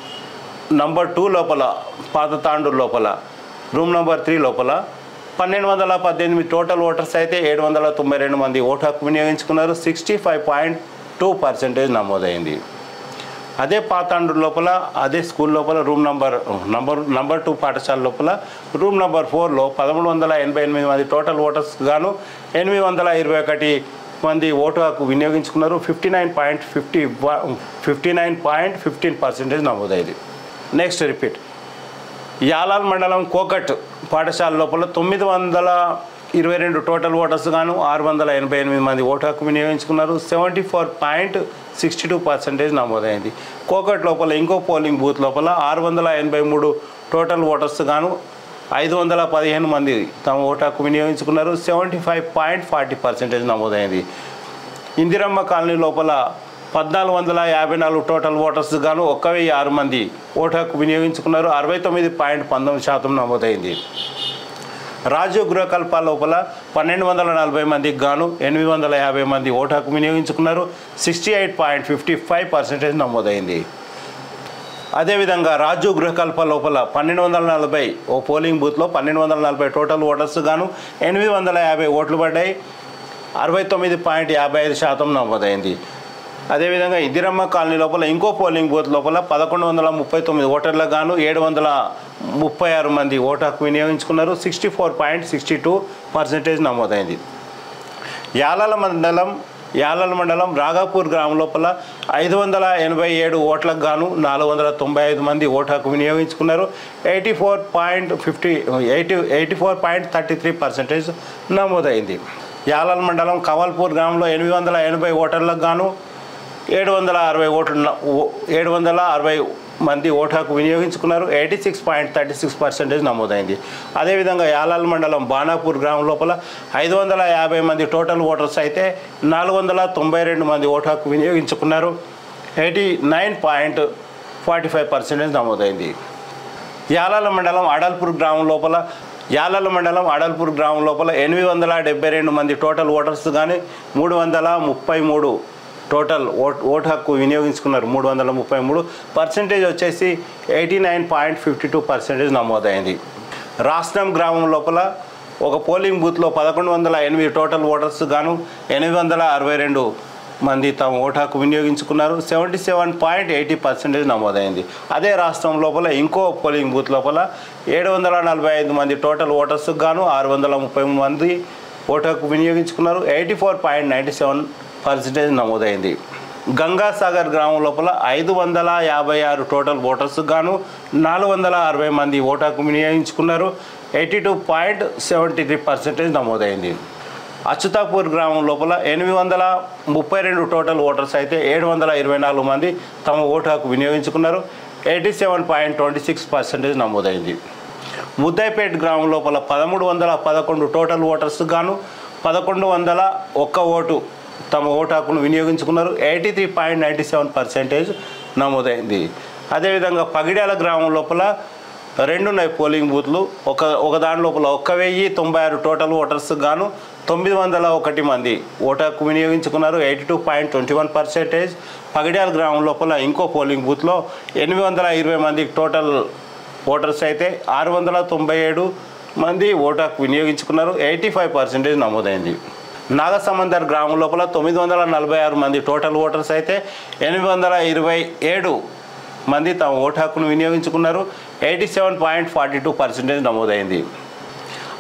నంబర్ టూ లోపల పాత తాండూరు లోపల రూమ్ నంబర్ త్రీ లోపల పన్నెండు వందల పద్దెనిమిది టోటల్ ఓటర్స్ అయితే ఏడు వందల తొంభై రెండు మంది ఓటు హక్కు వినియోగించుకున్నారు sixty five point two percentage నమోదైంది అదే పాతాండ్రు లోపల అదే స్కూల్ లోపల room number number number two పాఠశాల లోపల రూమ్ నంబర్ ఫోర్లో పదమూడు వందల ఎనభై ఎనిమిది మంది టోటల్ ఓటర్స్ గాను ఎనిమిది వందల ఇరవై ఒకటి మంది ఓటు హక్కు వినియోగించుకున్నారు fifty nine point fifty fifty nine point fifteen percentage నమోదైంది నెక్స్ట్ రిపీట్ యాలాల్ మండలం కోకట్ పాఠశాల లోపల తొమ్మిది వందల ఇరవై రెండు టోటల్ ఓటర్స్ గాను ఆరు వందల ఎనభై ఎనిమిది మంది ఓటు హక్కు వినియోగించుకున్నారు seventy four point sixty two percentage నమోదైంది కోకట్ లోపల ఇంకో పోలింగ్ బూత్ లోపల ఆరు వందల ఎనభై మూడు టోటల్ ఓటర్స్ గాను ఐదు వందల పదిహేను మంది తమ ఓటు హక్కు వినియోగించుకున్నారు seventy five point forty percentage నమోదైంది ఇందిరమ్మ కాలనీ లోపల పద్నాలుగు వందల యాభై నాలుగు టోటల్ ఓటర్స్ గాను ఒక్క వెయ్యి ఆరు మంది ఓటు హక్కు వినియోగించుకున్నారు అరవై తొమ్మిది పాయింట్ పంతొమ్మిది శాతం నమోదైంది రాజీవ్ గృహకల్ప లోపల పన్నెండు వందల నలభై మందికి గాను ఎనిమిది వందల యాభై మంది ఓటు హక్కు వినియోగించుకున్నారు sixty eight point fifty five percentage నమోదైంది అదేవిధంగా రాజు గృహకల్ప లోపల పన్నెండు వందల నలభై ఓ పోలింగ్ బూత్లో పన్నెండు వందల నలభై టోటల్ ఓటర్స్ గాను ఎనిమిది వందల యాభై ఓట్లు పడ్డాయి అరవై తొమ్మిది పాయింట్ యాభై ఐదు శాతం నమోదైంది అదేవిధంగా ఇందిరమ్మ కాలనీ లోపల ఇంకో పోలింగ్ బూత్ లోపల పదకొండు వందల ముప్పై తొమ్మిది ఓటర్లకు గాను ఏడు వందల ముప్పై ఆరు మంది ఓటు హక్కు వినియోగించుకున్నారు sixty four point sixty two percentage నమోదైంది యాలాల మండలం యాలాల మండలం రాఘాపూర్ గ్రామం లోపల ఐదు వందల ఎనభై ఏడు ఓట్లకు గాను నాలుగు వందల తొంభై ఐదు మంది ఓటు హక్కు వినియోగించుకున్నారు eighty four point fifty eighty eighty four point thirty three percentage నమోదైంది యాలాల మండలం కమల్పూర్ గ్రామంలో ఎనిమిది వందల ఎనభై ఓటర్లకు గాను ఏడు వందల అరవై ఓట్లు న- ఓ- ఏడు వందల అరవై మంది ఓటు హక్కు వినియోగించుకున్నారు eighty six point thirty six percentage నమోదైంది అదేవిధంగా యాలాల్ మండలం బాణాపూర్ గ్రామం లోపల ఐదు వందల యాభై మంది టోటల్ ఓటర్స్ అయితే నాలుగు వందల తొంభై రెండు మంది ఓటు హక్కు వినియోగించుకున్నారు eighty nine point forty five percentage నమోదైంది యాలాల మండలం అడల్పూర్ గ్రామం లోపల యాలాల మండలం అడల్పూర్ గ్రామం లోపల ఎనిమిది వందల డెబ్బై రెండు మంది టోటల్ ఓటర్స్ కానీ మూడు వందల ముప్పై మూడు టోటల్ ఓట్ ఓటు హక్కు వినియోగించుకున్నారు మూడు వందల ముప్పై మూడు పర్సెంటేజ్ వచ్చేసి eighty nine point fifty two percentage నమోదైంది రాష్ట్రం గ్రామం లోపల ఒక పోలింగ్ బూత్లో పదకొండు వందల ఎనిమిది టోటల్ ఓటర్స్ గాను ఎనిమిది వందల అరవై రెండు మంది తమ ఓటు హక్కు వినియోగించుకున్నారు seventy seven point eighty percentage నమోదైంది అదే రాష్ట్రం లోపల ఇంకో పోలింగ్ బూత్ లోపల ఏడు వందల నలభై ఐదు మంది టోటల్ ఓటర్స్కి గాను ఆరు వందల ముప్పై మంది ఓటు హక్కు వినియోగించుకున్నారు eighty four point ninety seven percentage నమోదైంది గంగాసాగర్ గ్రామం లోపల ఐదు వందల యాభై ఆరు టోటల్ ఓటర్స్ గాను నాలుగు వందల అరవై మంది ఓటు హక్కు వినియోగించుకున్నారు eighty two point seventy three percentage నమోదైంది అచ్యుతాపూర్ గ్రామం లోపల ఎనిమిది వందల ముప్పై రెండు టోటల్ ఓటర్స్ అయితే ఏడు వందల ఇరవై నాలుగు మంది తమ ఓటు హక్కు వినియోగించుకున్నారు eighty seven point twenty six percentage నమోదైంది ముద్దైపేట్ గ్రామం లోపల పదమూడు వందల పదకొండు టోటల్ ఓటర్స్ గాను పదకొండు వందల ఒక్క ఓటు తమ ఓటు హక్కును వినియోగించుకున్నారు eighty three point ninety seven percentage నమోదైంది అదేవిధంగా పగిడ్యాల గ్రామం లోపల రెండు ఉన్నాయి పోలింగ్ బూత్లు ఒక ఒక దాని లోపల ఒక్క వెయ్యి తొంభై ఆరు టోటల్ ఓటర్స్ గాను తొమ్మిది వందల ఒకటి మంది ఓటు హక్కు వినియోగించుకున్నారు eighty two point twenty one percentage Pagidyala గ్రామం లోపల ఇంకో పోలింగ్ బూత్లో ఎనిమిది వందల ఇరవై మంది టోటల్ ఓటర్స్ అయితే ఆరు వందల తొంభై ఏడు మంది ఓటు హక్కు వినియోగించుకున్నారు ఎయిటీ ఫైవ్ పర్సెంటేజ్ నమోదైంది నాగసమందర్ గ్రామం లోపల తొమ్మిది వందల నలభై ఆరు మంది టోటల్ ఓటర్స్ అయితే ఎనిమిది వందల ఇరవై ఏడు మంది తమ ఓటు హక్కును వినియోగించుకున్నారు eighty seven point forty two percentage నమోదైంది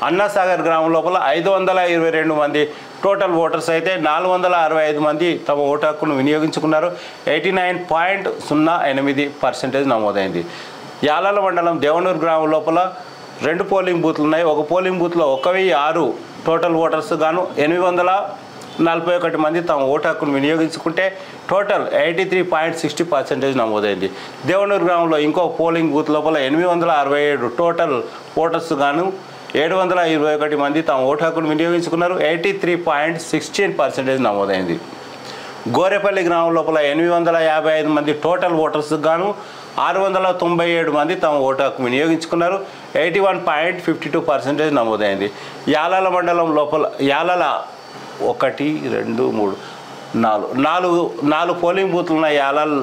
అన్నాసాగర్ గ్రామం లోపల ఐదు వందల ఇరవై రెండు మంది టోటల్ ఓటర్స్ అయితే నాలుగు వందల అరవై ఐదు మంది తమ ఓటు హక్కును వినియోగించుకున్నారు ఎయిటీ నైన్ పాయింట్ సున్నా ఎనిమిది పర్సెంటేజ్ నమోదైంది యాలాల మండలం దేవనూరు గ్రామం లోపల రెండు పోలింగ్ బూత్లు ఉన్నాయి ఒక పోలింగ్ బూత్లో ఒక వెయ్యి ఆరు టోటల్ ఓటర్స్ గాను ఎనిమిది వందల నలభై ఒకటి మంది తమ ఓటు హక్కును వినియోగించుకుంటే total eighty three point sixty percentage నమోదైంది దేవనూరు గ్రామంలో ఇంకో పోలింగ్ బూత్ లోపల ఎనిమిది వందల అరవై ఏడు టోటల్ ఓటర్స్ గాను ఏడు వందల ఇరవై ఒకటి మంది తమ ఓటు హక్కును వినియోగించుకున్నారు eighty three point sixteen percentage నమోదైంది గోరేపల్లి గ్రామం లోపల ఎనిమిది వందల యాభై ఐదు మంది టోటల్ ఓటర్స్ గాను ఆరు వందల తొంభై ఏడు మంది తమ ఓటు హక్కు వినియోగించుకున్నారు eighty one point fifty two percentage నమోదైంది యాలాల మండలం లోపల యాలల ఒకటి రెండు మూడు నాలుగు నాలుగు నాలుగు పోలింగ్ బూత్లు ఉన్న యాలాల్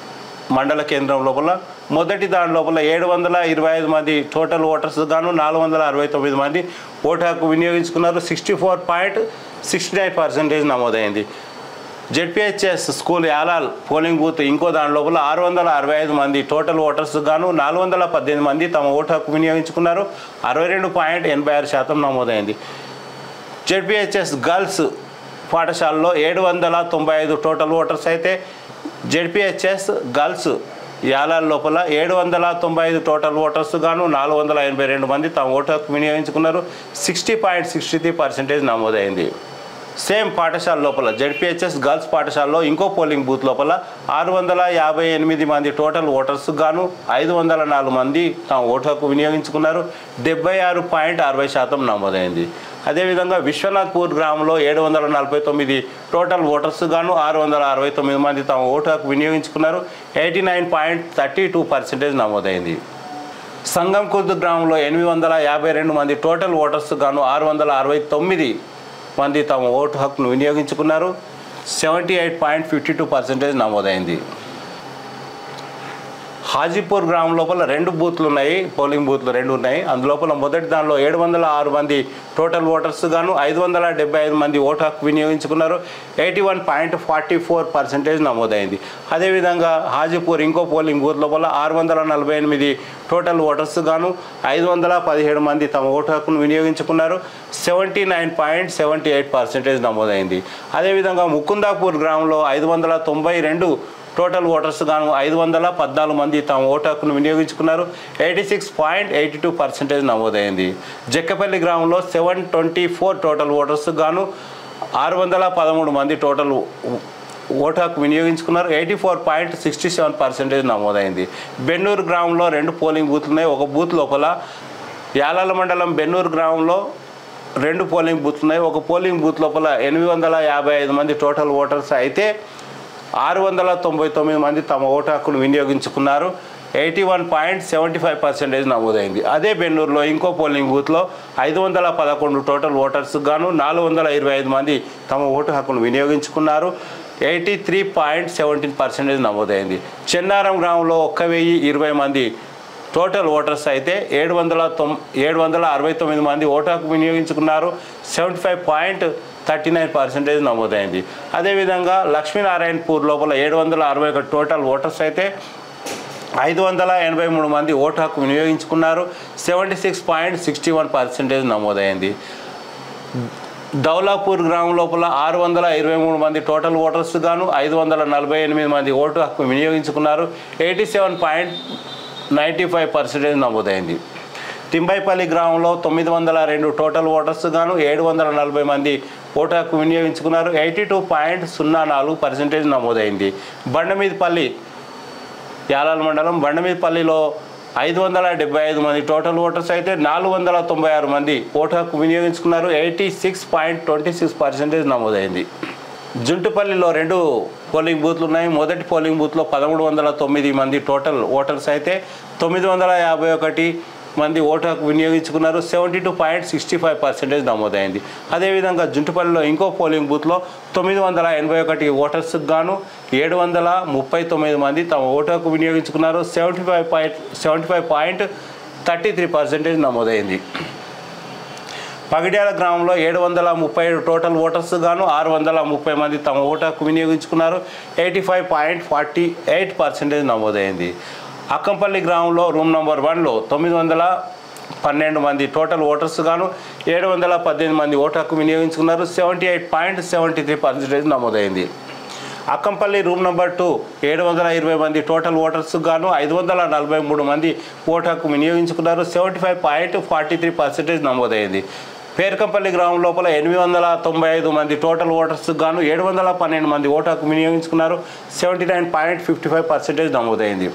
మండల కేంద్రం లోపల మొదటి దాని లోపల ఏడు వందల ఇరవై ఐదు మంది టోటల్ ఓటర్స్ గాను నాలుగు వందల అరవై తొమ్మిది మంది ఓటు హక్కు వినియోగించుకున్నారు sixty four point sixty nine percentage నమోదైంది ZPHS school Yalal polling booth ఇంకో దాని లోపల ఆరు వందల అరవై ఐదు మంది టోటల్ ఓటర్స్ గాను నాలుగు వందల పద్దెనిమిది మంది తమ ఓటు హక్కు వినియోగించుకున్నారు అరవై రెండు పాయింట్ ఎనభై ఆరు శాతం నమోదైంది జెడ్పిహెచ్ఎస్ గర్ల్స్ పాఠశాలలో ఏడు వందల తొంభై ఐదు టోటల్ ఓటర్స్ అయితే జెడ్పిహెచ్ఎస్ గర్ల్స్ యాలాల లోపల ఏడు వందల తొంభై ఐదు టోటల్ ఓటర్స్ గాను నాలుగు వందల ఎనభై రెండు మంది తమ ఓటు హక్కు వినియోగించుకున్నారు sixty point sixty three percentage నమోదైంది సేమ్ పాఠశాల లోపల జెడ్పిహెచ్ఎస్ గర్ల్స్ పాఠశాలలో ఇంకో పోలింగ్ బూత్ లోపల ఆరు వందల యాభై ఎనిమిది మంది టోటల్ ఓటర్స్ గాను ఐదు వందల నాలుగు మంది తమ ఓటు హక్కు వినియోగించుకున్నారు డెబ్బై ఆరు పాయింట్ అరవై శాతం నమోదైంది అదేవిధంగా విశ్వనాథ్పూర్ గ్రామంలో ఏడు వందల నలభై తొమ్మిది టోటల్ ఓటర్స్ గాను ఆరు వందల అరవై తొమ్మిది మంది తమ ఓటు హక్కు వినియోగించుకున్నారు eighty nine point thirty two percentage నమోదైంది సంగం కుర్దు గ్రామంలో ఎనిమిది వందల యాభై రెండు మంది టోటల్ ఓటర్స్ గాను ఆరు వందల అరవై తొమ్మిది మంది తమ ఓటు హక్కును వినియోగించుకున్నారు seventy eight point fifty two percentage నమోదైంది హాజీపూర్ గ్రామం లోపల రెండు బూత్లు ఉన్నాయి పోలింగ్ బూత్లు రెండు ఉన్నాయి అందులోపల మొదటి దానిలో ఏడు వందల ఆరు మంది టోటల్ ఓటర్స్ గాను ఐదు వందల డెబ్బై ఐదు మంది ఓటు హక్కు వినియోగించుకున్నారు eighty one point forty four percentage నమోదైంది అదేవిధంగా హాజీపూర్ ఇంకో పోలింగ్ బూత్ లోపల ఆరు వందల నలభై ఎనిమిది టోటల్ ఓటర్స్ గాను ఐదు వందల పదిహేడు మంది తమ ఓటు హక్కును వినియోగించుకున్నారు seventy nine point seventy eight percentage నమోదైంది అదేవిధంగా ముకుందాపూర్ గ్రామంలో ఐదు వందల తొంభై రెండు టోటల్ ఓటర్స్ గాను ఐదు వందల పద్నాలుగు మంది తమ ఓటు హక్కును వినియోగించుకున్నారు eighty six point eighty two percentage నమోదైంది జక్కపల్లి గ్రామంలో seven twenty four total voters గాను ఆరు వందల పదమూడు మంది టోటల్ ఓటు హక్కు వినియోగించుకున్నారు eighty four point sixty seven percentage నమోదైంది బెన్నూరు గ్రామంలో రెండు పోలింగ్ బూత్లు ఉన్నాయి ఒక బూత్ లోపల యాలాల మండలం బెన్నూరు గ్రామంలో రెండు పోలింగ్ బూత్లు ఉన్నాయి ఒక పోలింగ్ బూత్ లోపల ఎనిమిది వందల యాభై ఐదు మంది టోటల్ ఓటర్స్ అయితే ఆరు వందల తొంభై తొమ్మిది మంది తమ ఓటు హక్కును వినియోగించుకున్నారు eighty one point seventy five percentage నమోదైంది అదే బెన్నూరులో ఇంకో పోలింగ్ బూత్లో ఐదు వందల పదకొండు టోటల్ ఓటర్స్ గాను నాలుగు వందల ఇరవై ఐదు మంది తమ ఓటు హక్కును వినియోగించుకున్నారు eighty three point seventeen percentage నమోదైంది చెన్నారం గ్రామంలో ఒక్క వెయ్యి ఇరవై మంది టోటల్ ఓటర్స్ అయితే ఏడు వందల తొమ్ ఏడు వందల అరవై తొమ్మిది మంది ఓటు హక్కు వినియోగించుకున్నారు seventy five point thirty nine percentage నమోదైంది అదేవిధంగా లక్ష్మీనారాయణపూర్ లోపల ఏడు వందల అరవై ఒకటి టోటల్ ఓటర్స్ అయితే ఐదు వందల ఎనభై మూడు మంది ఓటు హక్కు వినియోగించుకున్నారు seventy six point sixty one percentage నమోదైంది దౌలాపూర్ గ్రామం లోపల ఆరు వందల ఇరవై మూడు మంది టోటల్ ఓటర్స్ గాను ఐదు వందల నలభై ఎనిమిది మంది ఓటు హక్కు వినియోగించుకున్నారు eighty seven point ninety five percentage నమోదైంది తింబైపల్లి గ్రామంలో తొమ్మిది వందల రెండు టోటల్ ఓటర్స్ గాను ఏడు వందల నలభై మంది ఓటు హక్కు వినియోగించుకున్నారు ఎయిటీ టూ పాయింట్ సున్నా నాలుగు పర్సెంటేజ్ నమోదైంది బండమీదపల్లి యాలాల మండలం బండమీదపల్లిలో ఐదు వందల డెబ్బై ఐదు మంది టోటల్ ఓటర్స్ అయితే నాలుగు వందల తొంభై ఆరు మంది ఓటు హక్కు వినియోగించుకున్నారు eighty six point twenty six percentage నమోదైంది జుంటుపల్లిలో రెండు పోలింగ్ బూత్లు ఉన్నాయి మొదటి పోలింగ్ బూత్లో పదమూడు వందల తొమ్మిది మంది టోటల్ ఓటర్స్ అయితే తొమ్మిది వందల యాభై ఒకటి మంది ఓటు హక్కు వినియోగించుకున్నారు seventy two point sixty five percentage నమోదైంది అదేవిధంగా జుంటుపల్లిలో ఇంకో పోలింగ్ బూత్లో తొమ్మిది వందల ఎనభై ఒకటి ఓటర్స్కి గాను ఏడు వందల ముప్పై తొమ్మిది మంది తమ ఓటు హక్కు వినియోగించుకున్నారు seventy five point seventy five point thirty three percentage నమోదైంది పగిడ్యాల గ్రామంలో ఏడు వందల ముప్పై ఏడు టోటల్ ఓటర్స్ గాను ఆరు వందల ముప్పై మంది తమ ఓటు హక్కు వినియోగించుకున్నారు eighty five point forty eight percentage నమోదైంది అక్కంపల్లి గ్రామంలో రూమ్ నంబర్ వన్లో తొమ్మిది వందల పన్నెండు మంది టోటల్ ఓటర్స్ గాను ఏడు వందల పద్దెనిమిది మంది ఓటు హక్కు వినియోగించుకున్నారు seventy eight point seventy three percentage నమోదైంది అక్కంపల్లి రూమ్ నెంబర్ టూ ఏడు వందల ఇరవై మంది టోటల్ ఓటర్స్ గాను ఐదు వందల నలభై మూడు మంది ఓటు హక్కు వినియోగించుకున్నారు seventy five point forty three percentage నమోదైంది పేరుకంపల్లి గ్రామం లోపల ఎనిమిది వందల తొంభై ఐదు మంది టోటల్ ఓటర్స్ గాను ఏడు వందల పన్నెండు మంది ఓటు హక్కు వినియోగించుకున్నారు seventy nine point fifty five percentage నమోదైంది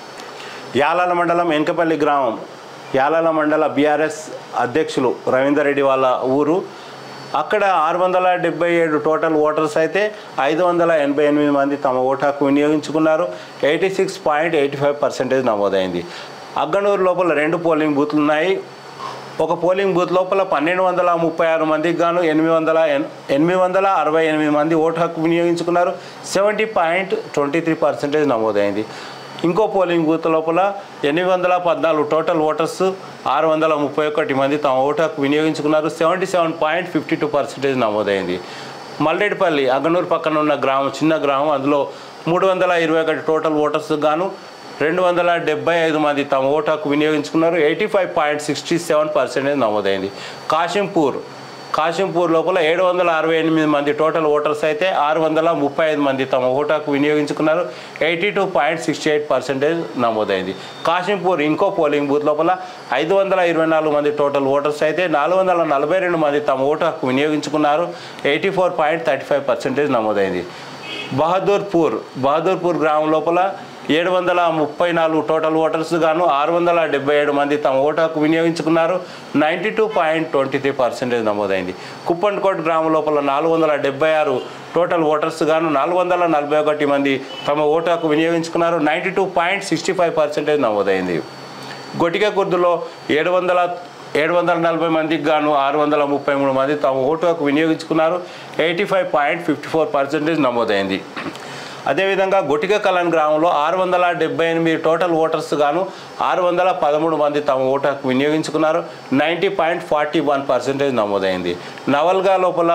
యాలాల మండలం ఎనకపల్లి గ్రామం యాలాల మండల బీఆర్ఎస్ అధ్యక్షులు రవీందర్ రెడ్డి వాళ్ళ ఊరు అక్కడ ఆరు వందల డెబ్బై ఏడు టోటల్ ఓటర్స్ అయితే ఐదు వందల ఎనభై ఎనిమిది మంది తమ ఓటు హక్కు వినియోగించుకున్నారు eighty six point eighty five percentage నమోదైంది అగ్గనూరు లోపల రెండు పోలింగ్ బూత్లు ఉన్నాయి ఒక పోలింగ్ బూత్ లోపల పన్నెండు వందల ముప్పై ఆరు మందికి గాను ఎనిమిది వందల ఎన్- ఎనిమిది వందల అరవై ఎనిమిది మంది ఓటు హక్కు వినియోగించుకున్నారు seventy point twenty three percentage నమోదైంది ఇంకో పోలింగ్ బూత్ లోపల ఎనిమిది వందల పద్నాలుగు టోటల్ ఓటర్స్ ఆరు వందల ముప్పై ఒకటి మంది తమ ఓటు హక్కు వినియోగించుకున్నారు seventy seven point fifty two percentage నమోదైంది మల్రెడ్డిపల్లి అగనూరు పక్కన ఉన్న గ్రామం చిన్న గ్రామం అందులో మూడు వందల ఇరవై ఒకటి టోటల్ ఓటర్స్ గాను రెండు వందల డెబ్బై ఐదు మంది తమ ఓటు హక్కు వినియోగించుకున్నారు eighty five point sixty seven percentage నమోదైంది కాశింపూర్ కాశింపూర్ లోపల ఏడు వందల అరవై ఎనిమిది మంది టోటల్ ఓటర్స్ అయితే ఆరు వందల ముప్పై ఐదు మంది తమ ఓటు హక్కు వినియోగించుకున్నారు eighty two point sixty eight percentage నమోదైంది కాశింపూర్ ఇంకో పోలింగ్ బూత్ లోపల ఐదు వందల ఇరవై నాలుగు మంది టోటల్ ఓటర్స్ అయితే నాలుగు వందల నలభై రెండు మంది తమ ఓటు హక్కు వినియోగించుకున్నారు eighty four point thirty five percentage నమోదైంది బహదూర్పూర్ బహదూర్పూర్ గ్రామం లోపల ఏడు వందల ముప్పై నాలుగు టోటల్ ఓటర్స్ గాను ఆరు వందల డెబ్బై ఏడు మంది తమ ఓటు హక్కు వినియోగించుకున్నారు ninety two point twenty three percentage నమోదైంది కుప్పంకోట్ గ్రామం లోపల నాలుగు వందల డెబ్బై ఆరు టోటల్ ఓటర్స్ గాను నాలుగు వందల నలభై ఒకటి మంది తమ ఓటు హక్కు వినియోగించుకున్నారు ninety two point sixty five percentage నమోదైంది గొటిక గుర్దులో ఏడు వందల ఏడు వందల నలభై మందికి గాను ఆరు వందల ముప్పై మూడు మంది తమ ఓటు హక్కు వినియోగించుకున్నారు eighty five point fifty four percentage నమోదైంది అదేవిధంగా గొటిక కలన్ గ్రామంలో ఆరు వందల డెబ్బై ఎనిమిది టోటల్ ఓటర్స్ గాను ఆరు వందల పదమూడు మంది తమ ఓటు హక్కు వినియోగించుకున్నారు ninety point forty one percentage నమోదైంది నవల్గా లోపల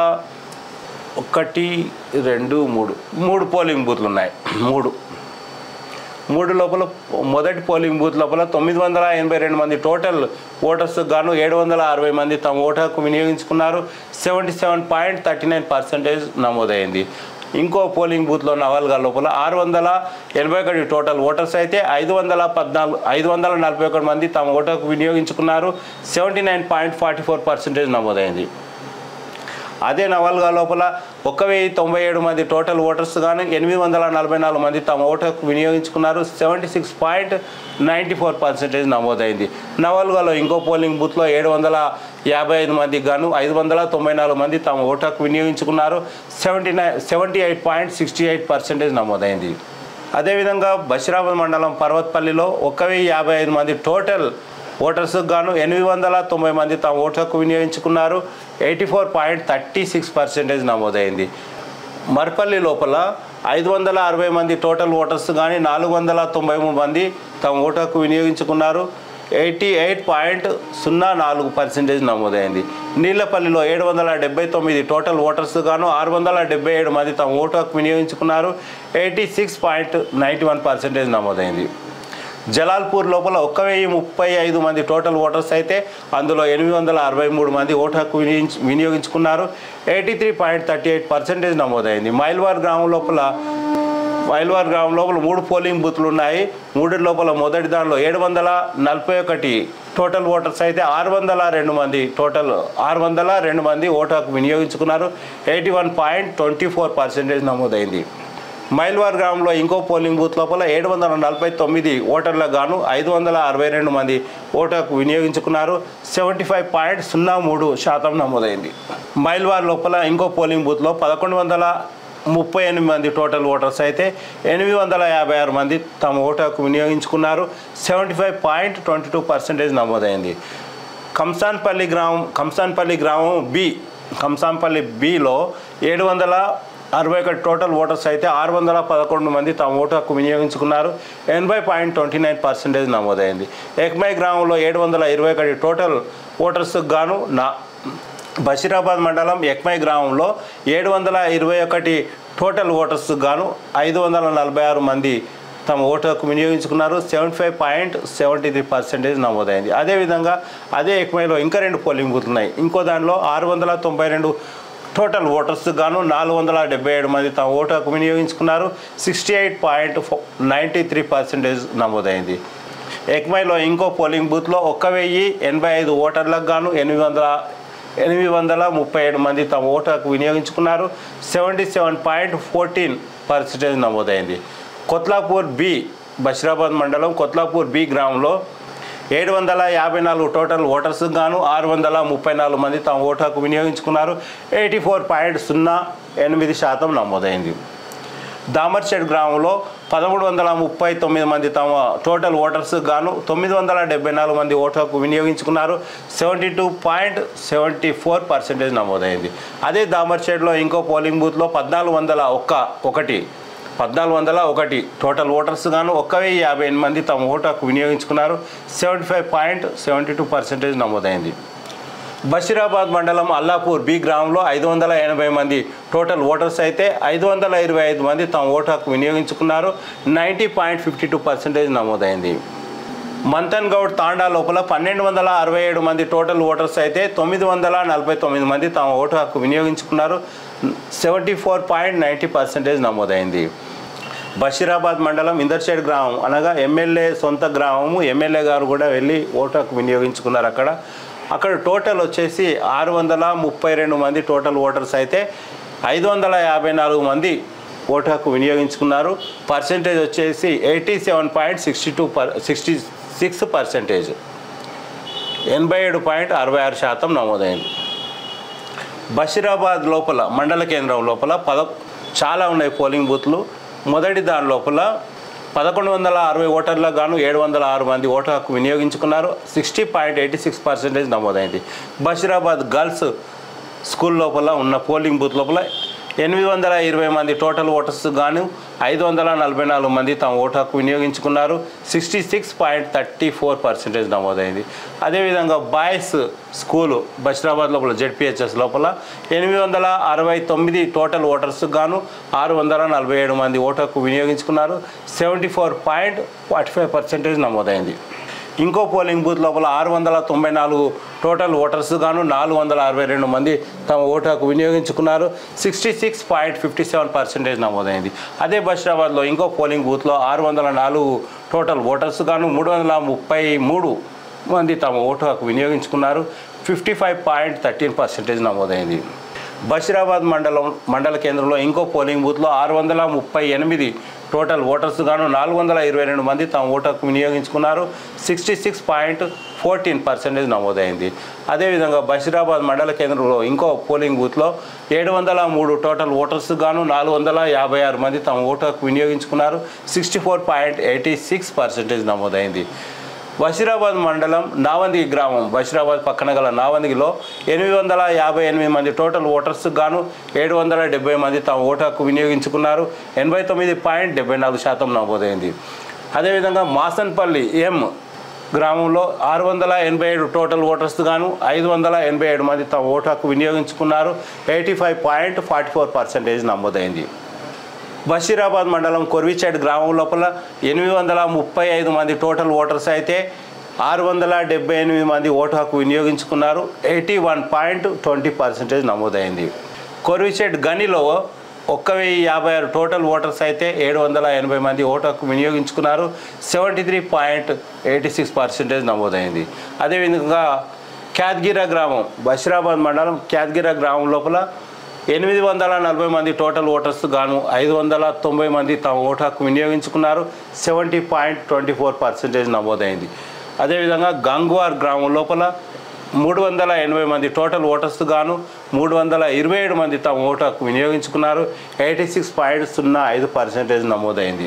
ఒకటి రెండు మూడు మూడు పోలింగ్ బూత్లు ఉన్నాయి మూడు మూడు లోపల మొదటి పోలింగ్ బూత్ లోపల తొమ్మిది వందల ఎనభై రెండు మంది టోటల్ ఓటర్స్ గాను ఏడు వందల అరవై మంది తమ ఓటు హక్కు వినియోగించుకున్నారు seventy seven point thirty nine percentage నమోదైంది ఇంకో పోలింగ్ బూత్లో నవల్గా లోపల ఆరు వందల ఎనభై ఒకటి టోటల్ ఓటర్స్ అయితే ఐదు వందల పద్నాలుగు ఐదు వందల నలభై ఒకటి మంది తమ ఓటు హక్కు వినియోగించుకున్నారు seventy nine point forty four percentage నమోదైంది అదే నవల్గా లోపల ఒక వెయ్యి తొంభై ఏడు మంది టోటల్ ఓటర్స్ కానీ ఎనిమిది వందల నలభై నాలుగు మంది తమ ఓటు హక్కు వినియోగించుకున్నారు seventy six point ninety four percentage నమోదైంది నవల్గాలో ఇంకో పోలింగ్ బూత్లో ఏడు వందల యాభై ఐదు మందికి గాను ఐదు వందల తొంభై నాలుగు మంది తమ ఓటు హక్కు వినియోగించుకున్నారు seventy nine seventy eight point sixty eight percentage నమోదైంది అదేవిధంగా బషీరాబాద్ మండలం పర్వత్పల్లిలో ఒక వెయ్యి యాభై ఐదు మంది టోటల్ ఓటర్స్ గాను ఎనిమిది వందల తొంభై మంది తమ ఓటు హక్కు వినియోగించుకున్నారు eighty four point thirty six percentage నమోదైంది మర్పల్లి లోపల ఐదు వందల అరవై మంది టోటల్ ఓటర్స్ కానీ నాలుగు వందల తొంభై మూడు మంది తమ ఓటు హక్కు వినియోగించుకున్నారు ఎయిటీ ఎయిట్ పాయింట్ సున్నా నాలుగు పర్సెంటేజ్ నమోదైంది నీళ్లపల్లిలో ఏడు వందల డెబ్బై తొమ్మిది టోటల్ ఓటర్స్ గాను ఆరు వందల డెబ్బై ఏడు మంది తమ ఓటు హక్కు వినియోగించుకున్నారు eighty six point ninety one percentage నమోదైంది జలాల్పూర్ లోపల ఒక్క వెయ్యి ముప్పై ఐదు మంది టోటల్ ఓటర్స్ అయితే అందులో ఎనిమిది వందల అరవై మూడు మంది ఓటు హక్కు వినియోగించు వినియోగించుకున్నారు eighty three point thirty eight percentage నమోదైంది మైల్వార్ గ్రామం లోపల మైల్వార్ గ్రామం లోపల మూడు పోలింగ్ బూత్లు ఉన్నాయి మూడు లోపల మొదటి దానిలో ఏడు వందల నలభై ఒకటి టోటల్ ఓటర్స్ అయితే ఆరు వందల రెండు మంది టోటల్ ఆరు వందల రెండు మంది ఓటు హక్కు వినియోగించుకున్నారు eighty one point twenty four percentage నమోదైంది మైల్వార్ గ్రామంలో ఇంకో పోలింగ్ బూత్ లోపల ఏడు వందల నలభై తొమ్మిది ఓటర్లకు గాను ఐదు వందల అరవై రెండు మంది ఓటు హక్కు వినియోగించుకున్నారు సెవెంటీ ఫైవ్ పాయింట్ సున్నా మూడు శాతం నమోదైంది మైల్వార్ లోపల ఇంకో పోలింగ్ బూత్లో పదకొండు వందల ముప్పై ఎనిమిది మంది టోటల్ ఓటర్స్ అయితే ఎనిమిది వందల యాభై ఆరు మంది తమ ఓటు హక్కు వినియోగించుకున్నారు seventy five point twenty two percentage నమోదైంది కంసాన్పల్లి గ్రామం కంసాన్పల్లి గ్రామం బి కంసాన్పల్లి బిలో ఏడు వందల అరవై ఒకటి టోటల్ ఓటర్స్ అయితే ఆరు వందల పదకొండు మంది తమ ఓటు హక్కు వినియోగించుకున్నారు ఎనభై పాయింట్ ట్వంటీ నైన్ పర్సెంటేజ్ నమోదైంది ఎక్మై గ్రామంలో ఏడు వందల ఇరవై ఒకటి టోటల్ ఓటర్స్కి గాను నా బషీరాబాద్ మండలం ఎక్మై గ్రామంలో ఏడు వందల ఇరవై ఒకటి టోటల్ ఓటర్స్ గాను ఐదు వందల నలభై ఆరు మంది తమ ఓటు హక్కు వినియోగించుకున్నారు seventy five point seventy three percentage నమోదైంది అదేవిధంగా అదే ఎక్మైలో ఇంకా రెండు పోలింగ్ బూత్లు ఉన్నాయి ఇంకో దానిలో ఆరు వందల తొంభై రెండు టోటల్ ఓటర్స్ గాను నాలుగు వందల డెబ్బై ఏడు మంది తమ ఓటు హక్కు వినియోగించుకున్నారు sixty eight point ninety three percentage నమోదైంది ఎక్మైలో ఇంకో పోలింగ్ బూత్లో ఒక్క వెయ్యి ఎనభై ఐదు ఓటర్లకు గాను ఎనిమిది వందల ఎనిమిది వందల ముప్పై ఏడు మంది తమ ఓటు హక్కు వినియోగించుకున్నారు seventy seven point fourteen percentage నమోదైంది కొత్లాపూర్ బి బషీరాబాద్ మండలం కొత్లాపూర్ బి గ్రామంలో ఏడు వందల యాభై నాలుగు టోటల్ ఓటర్స్ గాను ఆరు వందల ముప్పై నాలుగు మంది తమ ఓటు హక్కు వినియోగించుకున్నారు ఎయిటీ ఫోర్ పాయింట్ సున్నా ఎనిమిది శాతం నమోదైంది దామర్చెడ్ గ్రామంలో పదమూడు వందల ముప్పై తొమ్మిది మంది తమ టోటల్ ఓటర్స్ గాను తొమ్మిది వందల డెబ్బై నాలుగు మంది ఓటు హక్కు వినియోగించుకున్నారు seventy two point seventy four percentage నమోదైంది అదే దామర్చెడ్లో ఇంకో పోలింగ్ బూత్లో పద్నాలుగు వందల ఒక్క ఒకటి పద్నాలుగు వందల ఒకటి టోటల్ ఓటర్స్ గాను ఒక్క వెయ్యి యాభై ఎనిమిది మంది తమ ఓటు హక్కు వినియోగించుకున్నారు seventy five point seventy two percentage నమోదైంది బషీరాబాద్ మండలం అల్లాపూర్ బి గ్రామంలో ఐదు వందల ఎనభై మంది టోటల్ ఓటర్స్ అయితే ఐదు వందల ఇరవై ఐదు మంది తమ ఓటు హక్కు వినియోగించుకున్నారు ninety point fifty two percentage నమోదైంది మంతన్ గౌడ్ తాండా లోపల పన్నెండు వందల అరవై ఏడు మంది టోటల్ ఓటర్స్ అయితే తొమ్మిది వందల నలభై తొమ్మిది మంది తమ ఓటు హక్కు వినియోగించుకున్నారు seventy four point ninety percentage నమోదైంది బషీరాబాద్ మండలం ఇందర్షేడ్ గ్రామం అనగా ఎమ్మెల్యే సొంత గ్రామము ఎమ్మెల్యే గారు కూడా వెళ్ళి ఓటు హక్కు వినియోగించుకున్నారు అక్కడ అక్కడ టోటల్ వచ్చేసి ఆరు వందల ముప్పై రెండు మంది టోటల్ ఓటర్స్ అయితే ఐదు వందల యాభై నాలుగు మంది ఓటు హక్కు వినియోగించుకున్నారు పర్సెంటేజ్ వచ్చేసి eighty seven point sixty two per sixty six percentage ఎనభై ఏడు పాయింట్ అరవై ఆరు శాతం నమోదైంది బషీరాబాద్ లోపల మండల కేంద్రం లోపల పద చాలా ఉన్నాయి పోలింగ్ బూత్లు మొదటి దాని లోపల పదకొండు వందల అరవై ఓటర్లకు గాను ఏడు వందల ఆరు మంది ఓటు హక్కు వినియోగించుకున్నారు sixty point eighty six percentage నమోదైంది బషీరాబాద్ గర్ల్స్ స్కూల్ లోపల ఉన్న పోలింగ్ బూత్ లోపల ఎనిమిది వందల ఇరవై మంది టోటల్ ఓటర్స్ గాను ఐదు వందల నలభై నాలుగు మంది తమ ఓటు హక్కు వినియోగించుకున్నారు sixty six point thirty four percentage నమోదైంది అదేవిధంగా బాయ్స్ స్కూలు బషీరాబాద్ లోపల జెడ్పిహెచ్ఎస్ లోపల ఎనిమిది వందల అరవై తొమ్మిది టోటల్ ఓటర్స్ గాను ఆరు వందల నలభై ఏడు మంది ఓటు హక్కు వినియోగించుకున్నారు seventy four point forty five percentage నమోదైంది ఇంకో పోలింగ్ బూత్ లోపల ఆరు వందల తొంభై నాలుగు టోటల్ ఓటర్స్ గాను నాలుగు వందల అరవై రెండు మంది తమ ఓటు హక్కు వినియోగించుకున్నారు sixty six point fifty seven percentage నమోదైంది అదే బషీరాబాద్లో ఇంకో పోలింగ్ బూత్లో ఆరు వందల నాలుగు టోటల్ ఓటర్స్ గాను మూడు వందల ముప్పై మూడు మంది తమ ఓటు హక్కు వినియోగించుకున్నారు fifty five point thirteen percentage నమోదైంది బషీరాబాద్ మండలం మండల కేంద్రంలో ఇంకో పోలింగ్ బూత్లో ఆరు వందల ముప్పై ఎనిమిది టోటల్ ఓటర్స్ గాను నాలుగు వందల ఇరవై రెండు మంది తమ ఓటు హక్కు వినియోగించుకున్నారు sixty six point fourteen percentage నమోదైంది అదేవిధంగా బషీరాబాద్ మండల కేంద్రంలో ఇంకో పోలింగ్ బూత్లో ఏడు వందల మూడు టోటల్ ఓటర్స్ గాను నాలుగు వందల యాభై ఆరు మంది తమ ఓటు హక్కు వినియోగించుకున్నారు sixty four point eighty six percentage నమోదైంది బషీరాబాద్ మండలం నావందిగి గ్రామం బషీరాబాద్ పక్కన గల నావందిగిలో ఎనిమిది వందల యాభై ఎనిమిది మంది టోటల్ ఓటర్స్ గాను ఏడు వందల డెబ్బై మంది తమ ఓటు హక్కు వినియోగించుకున్నారు ఎనభై తొమ్మిది పాయింట్ డెబ్బై నాలుగు శాతం నమోదైంది అదేవిధంగా మాసన్పల్లి ఎం గ్రామంలో ఆరు వందల ఎనభై ఏడు టోటల్ ఓటర్స్ గాను ఐదు వందల ఎనభై ఏడు మంది తమ ఓటు హక్కు వినియోగించుకున్నారు eighty five point forty four percentage నమోదైంది బషీరాబాద్ మండలం కొర్విచేడ్ గ్రామం లోపల ఎనిమిది వందల ముప్పై ఐదు మంది టోటల్ ఓటర్స్ అయితే ఆరు వందల డెబ్బై ఎనిమిది మంది ఓటు హక్కు వినియోగించుకున్నారు eighty one point twenty percentage నమోదైంది కొర్విచేడ్ గనిలో ఒక్క వెయ్యి యాభై ఆరు టోటల్ ఓటర్స్ అయితే ఏడు వందల ఎనభై మంది ఓటు హక్కు వినియోగించుకున్నారు seventy three point eighty six percentage నమోదైంది అదేవిధంగా క్యాద్గిరా గ్రామం బషీరాబాద్ మండలం క్యాద్గిరా గ్రామం లోపల ఎనిమిది వందల నలభై మంది టోటల్ ఓటర్స్ గాను ఐదు వందల తొంభై మంది తమ ఓటు హక్కు వినియోగించుకున్నారు seventy point twenty four percentage నమోదైంది అదేవిధంగా గంగ్వార్ గ్రామం లోపల మూడు వందల ఎనభై మంది టోటల్ ఓటర్స్ గాను మూడు వందల ఇరవై ఏడు మంది తమ ఓటు హక్కు వినియోగించుకున్నారు ఎయిటీ సిక్స్ పాయింట్ సున్నా ఐదు పర్సెంటేజ్ నమోదైంది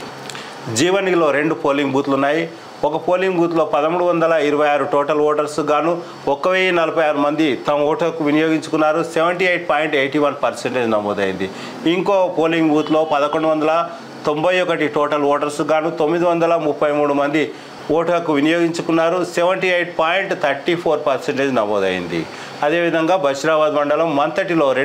జీవనిలో రెండు పోలింగ్ బూత్లు ఉన్నాయి ఒక పోలింగ్ బూత్లో పదమూడు వందల ఇరవై ఆరు టోటల్ ఓటర్స్ గాను ఒక్క వెయ్యి నలభై ఆరు మంది తమ ఓటు హక్కు వినియోగించుకున్నారు seventy eight point eighty one percentage నమోదైంది ఇంకో పోలింగ్ బూత్లో పదకొండు వందల తొంభై ఒకటి టోటల్ ఓటర్స్ గాను తొమ్మిది వందల ముప్పై మూడు మంది ఓటు హక్కు వినియోగించుకున్నారు seventy eight point thirty four percentage నమోదైంది అదేవిధంగా బషీరాబాద్ మండలం మంతటిలో రెండు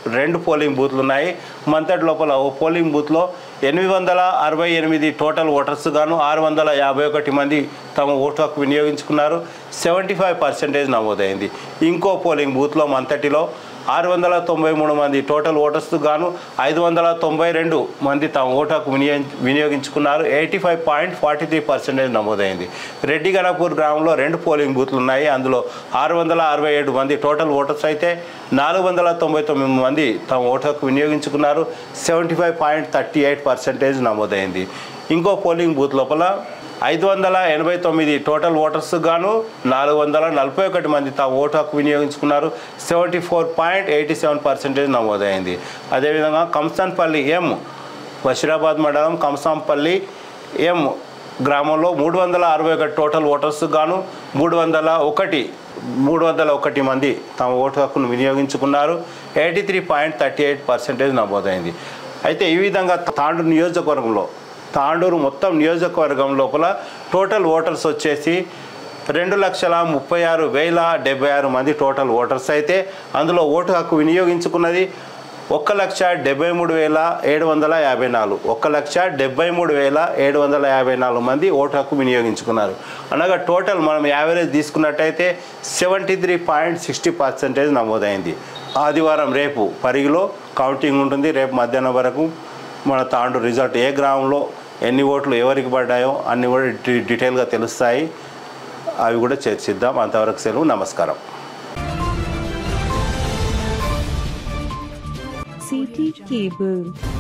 రెండు పోలింగ్ బూత్లు ఉన్నాయి మంతటి లోపల ఓ పోలింగ్ బూత్లో ఎనిమిది వందల అరవై ఎనిమిది టోటల్ ఓటర్స్ గాను ఆరు వందల యాభై ఒకటి మంది తమ ఓటు హక్కు వినియోగించుకున్నారు సెవెంటీ ఫైవ్ పర్సెంటేజ్ నమోదైంది ఇంకో పోలింగ్ బూత్లో మంతటిలో ఆరు వందల తొంభై మూడు మంది టోటల్ ఓటర్స్ గాను ఐదు వందల తొంభై రెండు మంది తమ ఓటు హక్కు వినియోగ వినియోగించుకున్నారు eighty five point forty three percentage నమోదైంది రెడ్డి గణపూర్ గ్రామంలో రెండు పోలింగ్ బూత్లు ఉన్నాయి అందులో ఆరు వందల అరవై ఏడు మంది టోటల్ ఓటర్స్ అయితే నాలుగు వందల తొంభై తొమ్మిది మంది తమ ఓటు హక్కు వినియోగించుకున్నారు seventy five point thirty eight percentage నమోదైంది ఇంకో పోలింగ్ బూత్ లోపల ఐదు వందల ఎనభై తొమ్మిది టోటల్ ఓటర్స్ గాను నాలుగు వందల నలభై ఒకటి మంది తమ ఓటు హక్కు వినియోగించుకున్నారు seventy four point eighty seven percentage నమోదైంది అదేవిధంగా కంసాన్పల్లి ఎం బషీరాబాద్ మండలం కంసాంపల్లి ఎం గ్రామంలో మూడు వందల అరవై ఒకటి టోటల్ ఓటర్స్ గాను మూడు వందల ఒకటి మూడు వందల ఒకటి మంది తమ ఓటు హక్కును వినియోగించుకున్నారు eighty three point thirty eight percentage నమోదైంది అయితే ఈ విధంగా తాండూరు నియోజకవర్గంలో తాండూరు మొత్తం నియోజకవర్గం లోపల టోటల్ ఓటర్స్ వచ్చేసి రెండు లక్షల ముప్పై ఆరు వేల డెబ్బై ఆరు మంది టోటల్ ఓటర్స్ అయితే అందులో ఓటు హక్కు వినియోగించుకున్నది ఒక్క లక్ష డెబ్బై మూడు వేల ఏడు వందల యాభై నాలుగు ఒక్క లక్ష డెబ్బై మూడు వేల ఏడు వందల యాభై నాలుగు మంది ఓటు హక్కు వినియోగించుకున్నారు అనగా టోటల్ మనం యావరేజ్ తీసుకున్నట్టయితే seventy three point sixty percentage నమోదైంది ఆదివారం రేపు పరిగిలో కౌంటింగ్ ఉంటుంది రేపు మధ్యాహ్నం వరకు మన తాండు రిజల్ట్ ఏ గ్రామంలో ఎన్ని ఓట్లు ఎవరికి పడ్డాయో అన్ని కూడా డి- డీటెయిల్గా తెలుస్తాయి అవి కూడా చర్చిద్దాం అంతవరకు సెలవు నమస్కారం CT Cable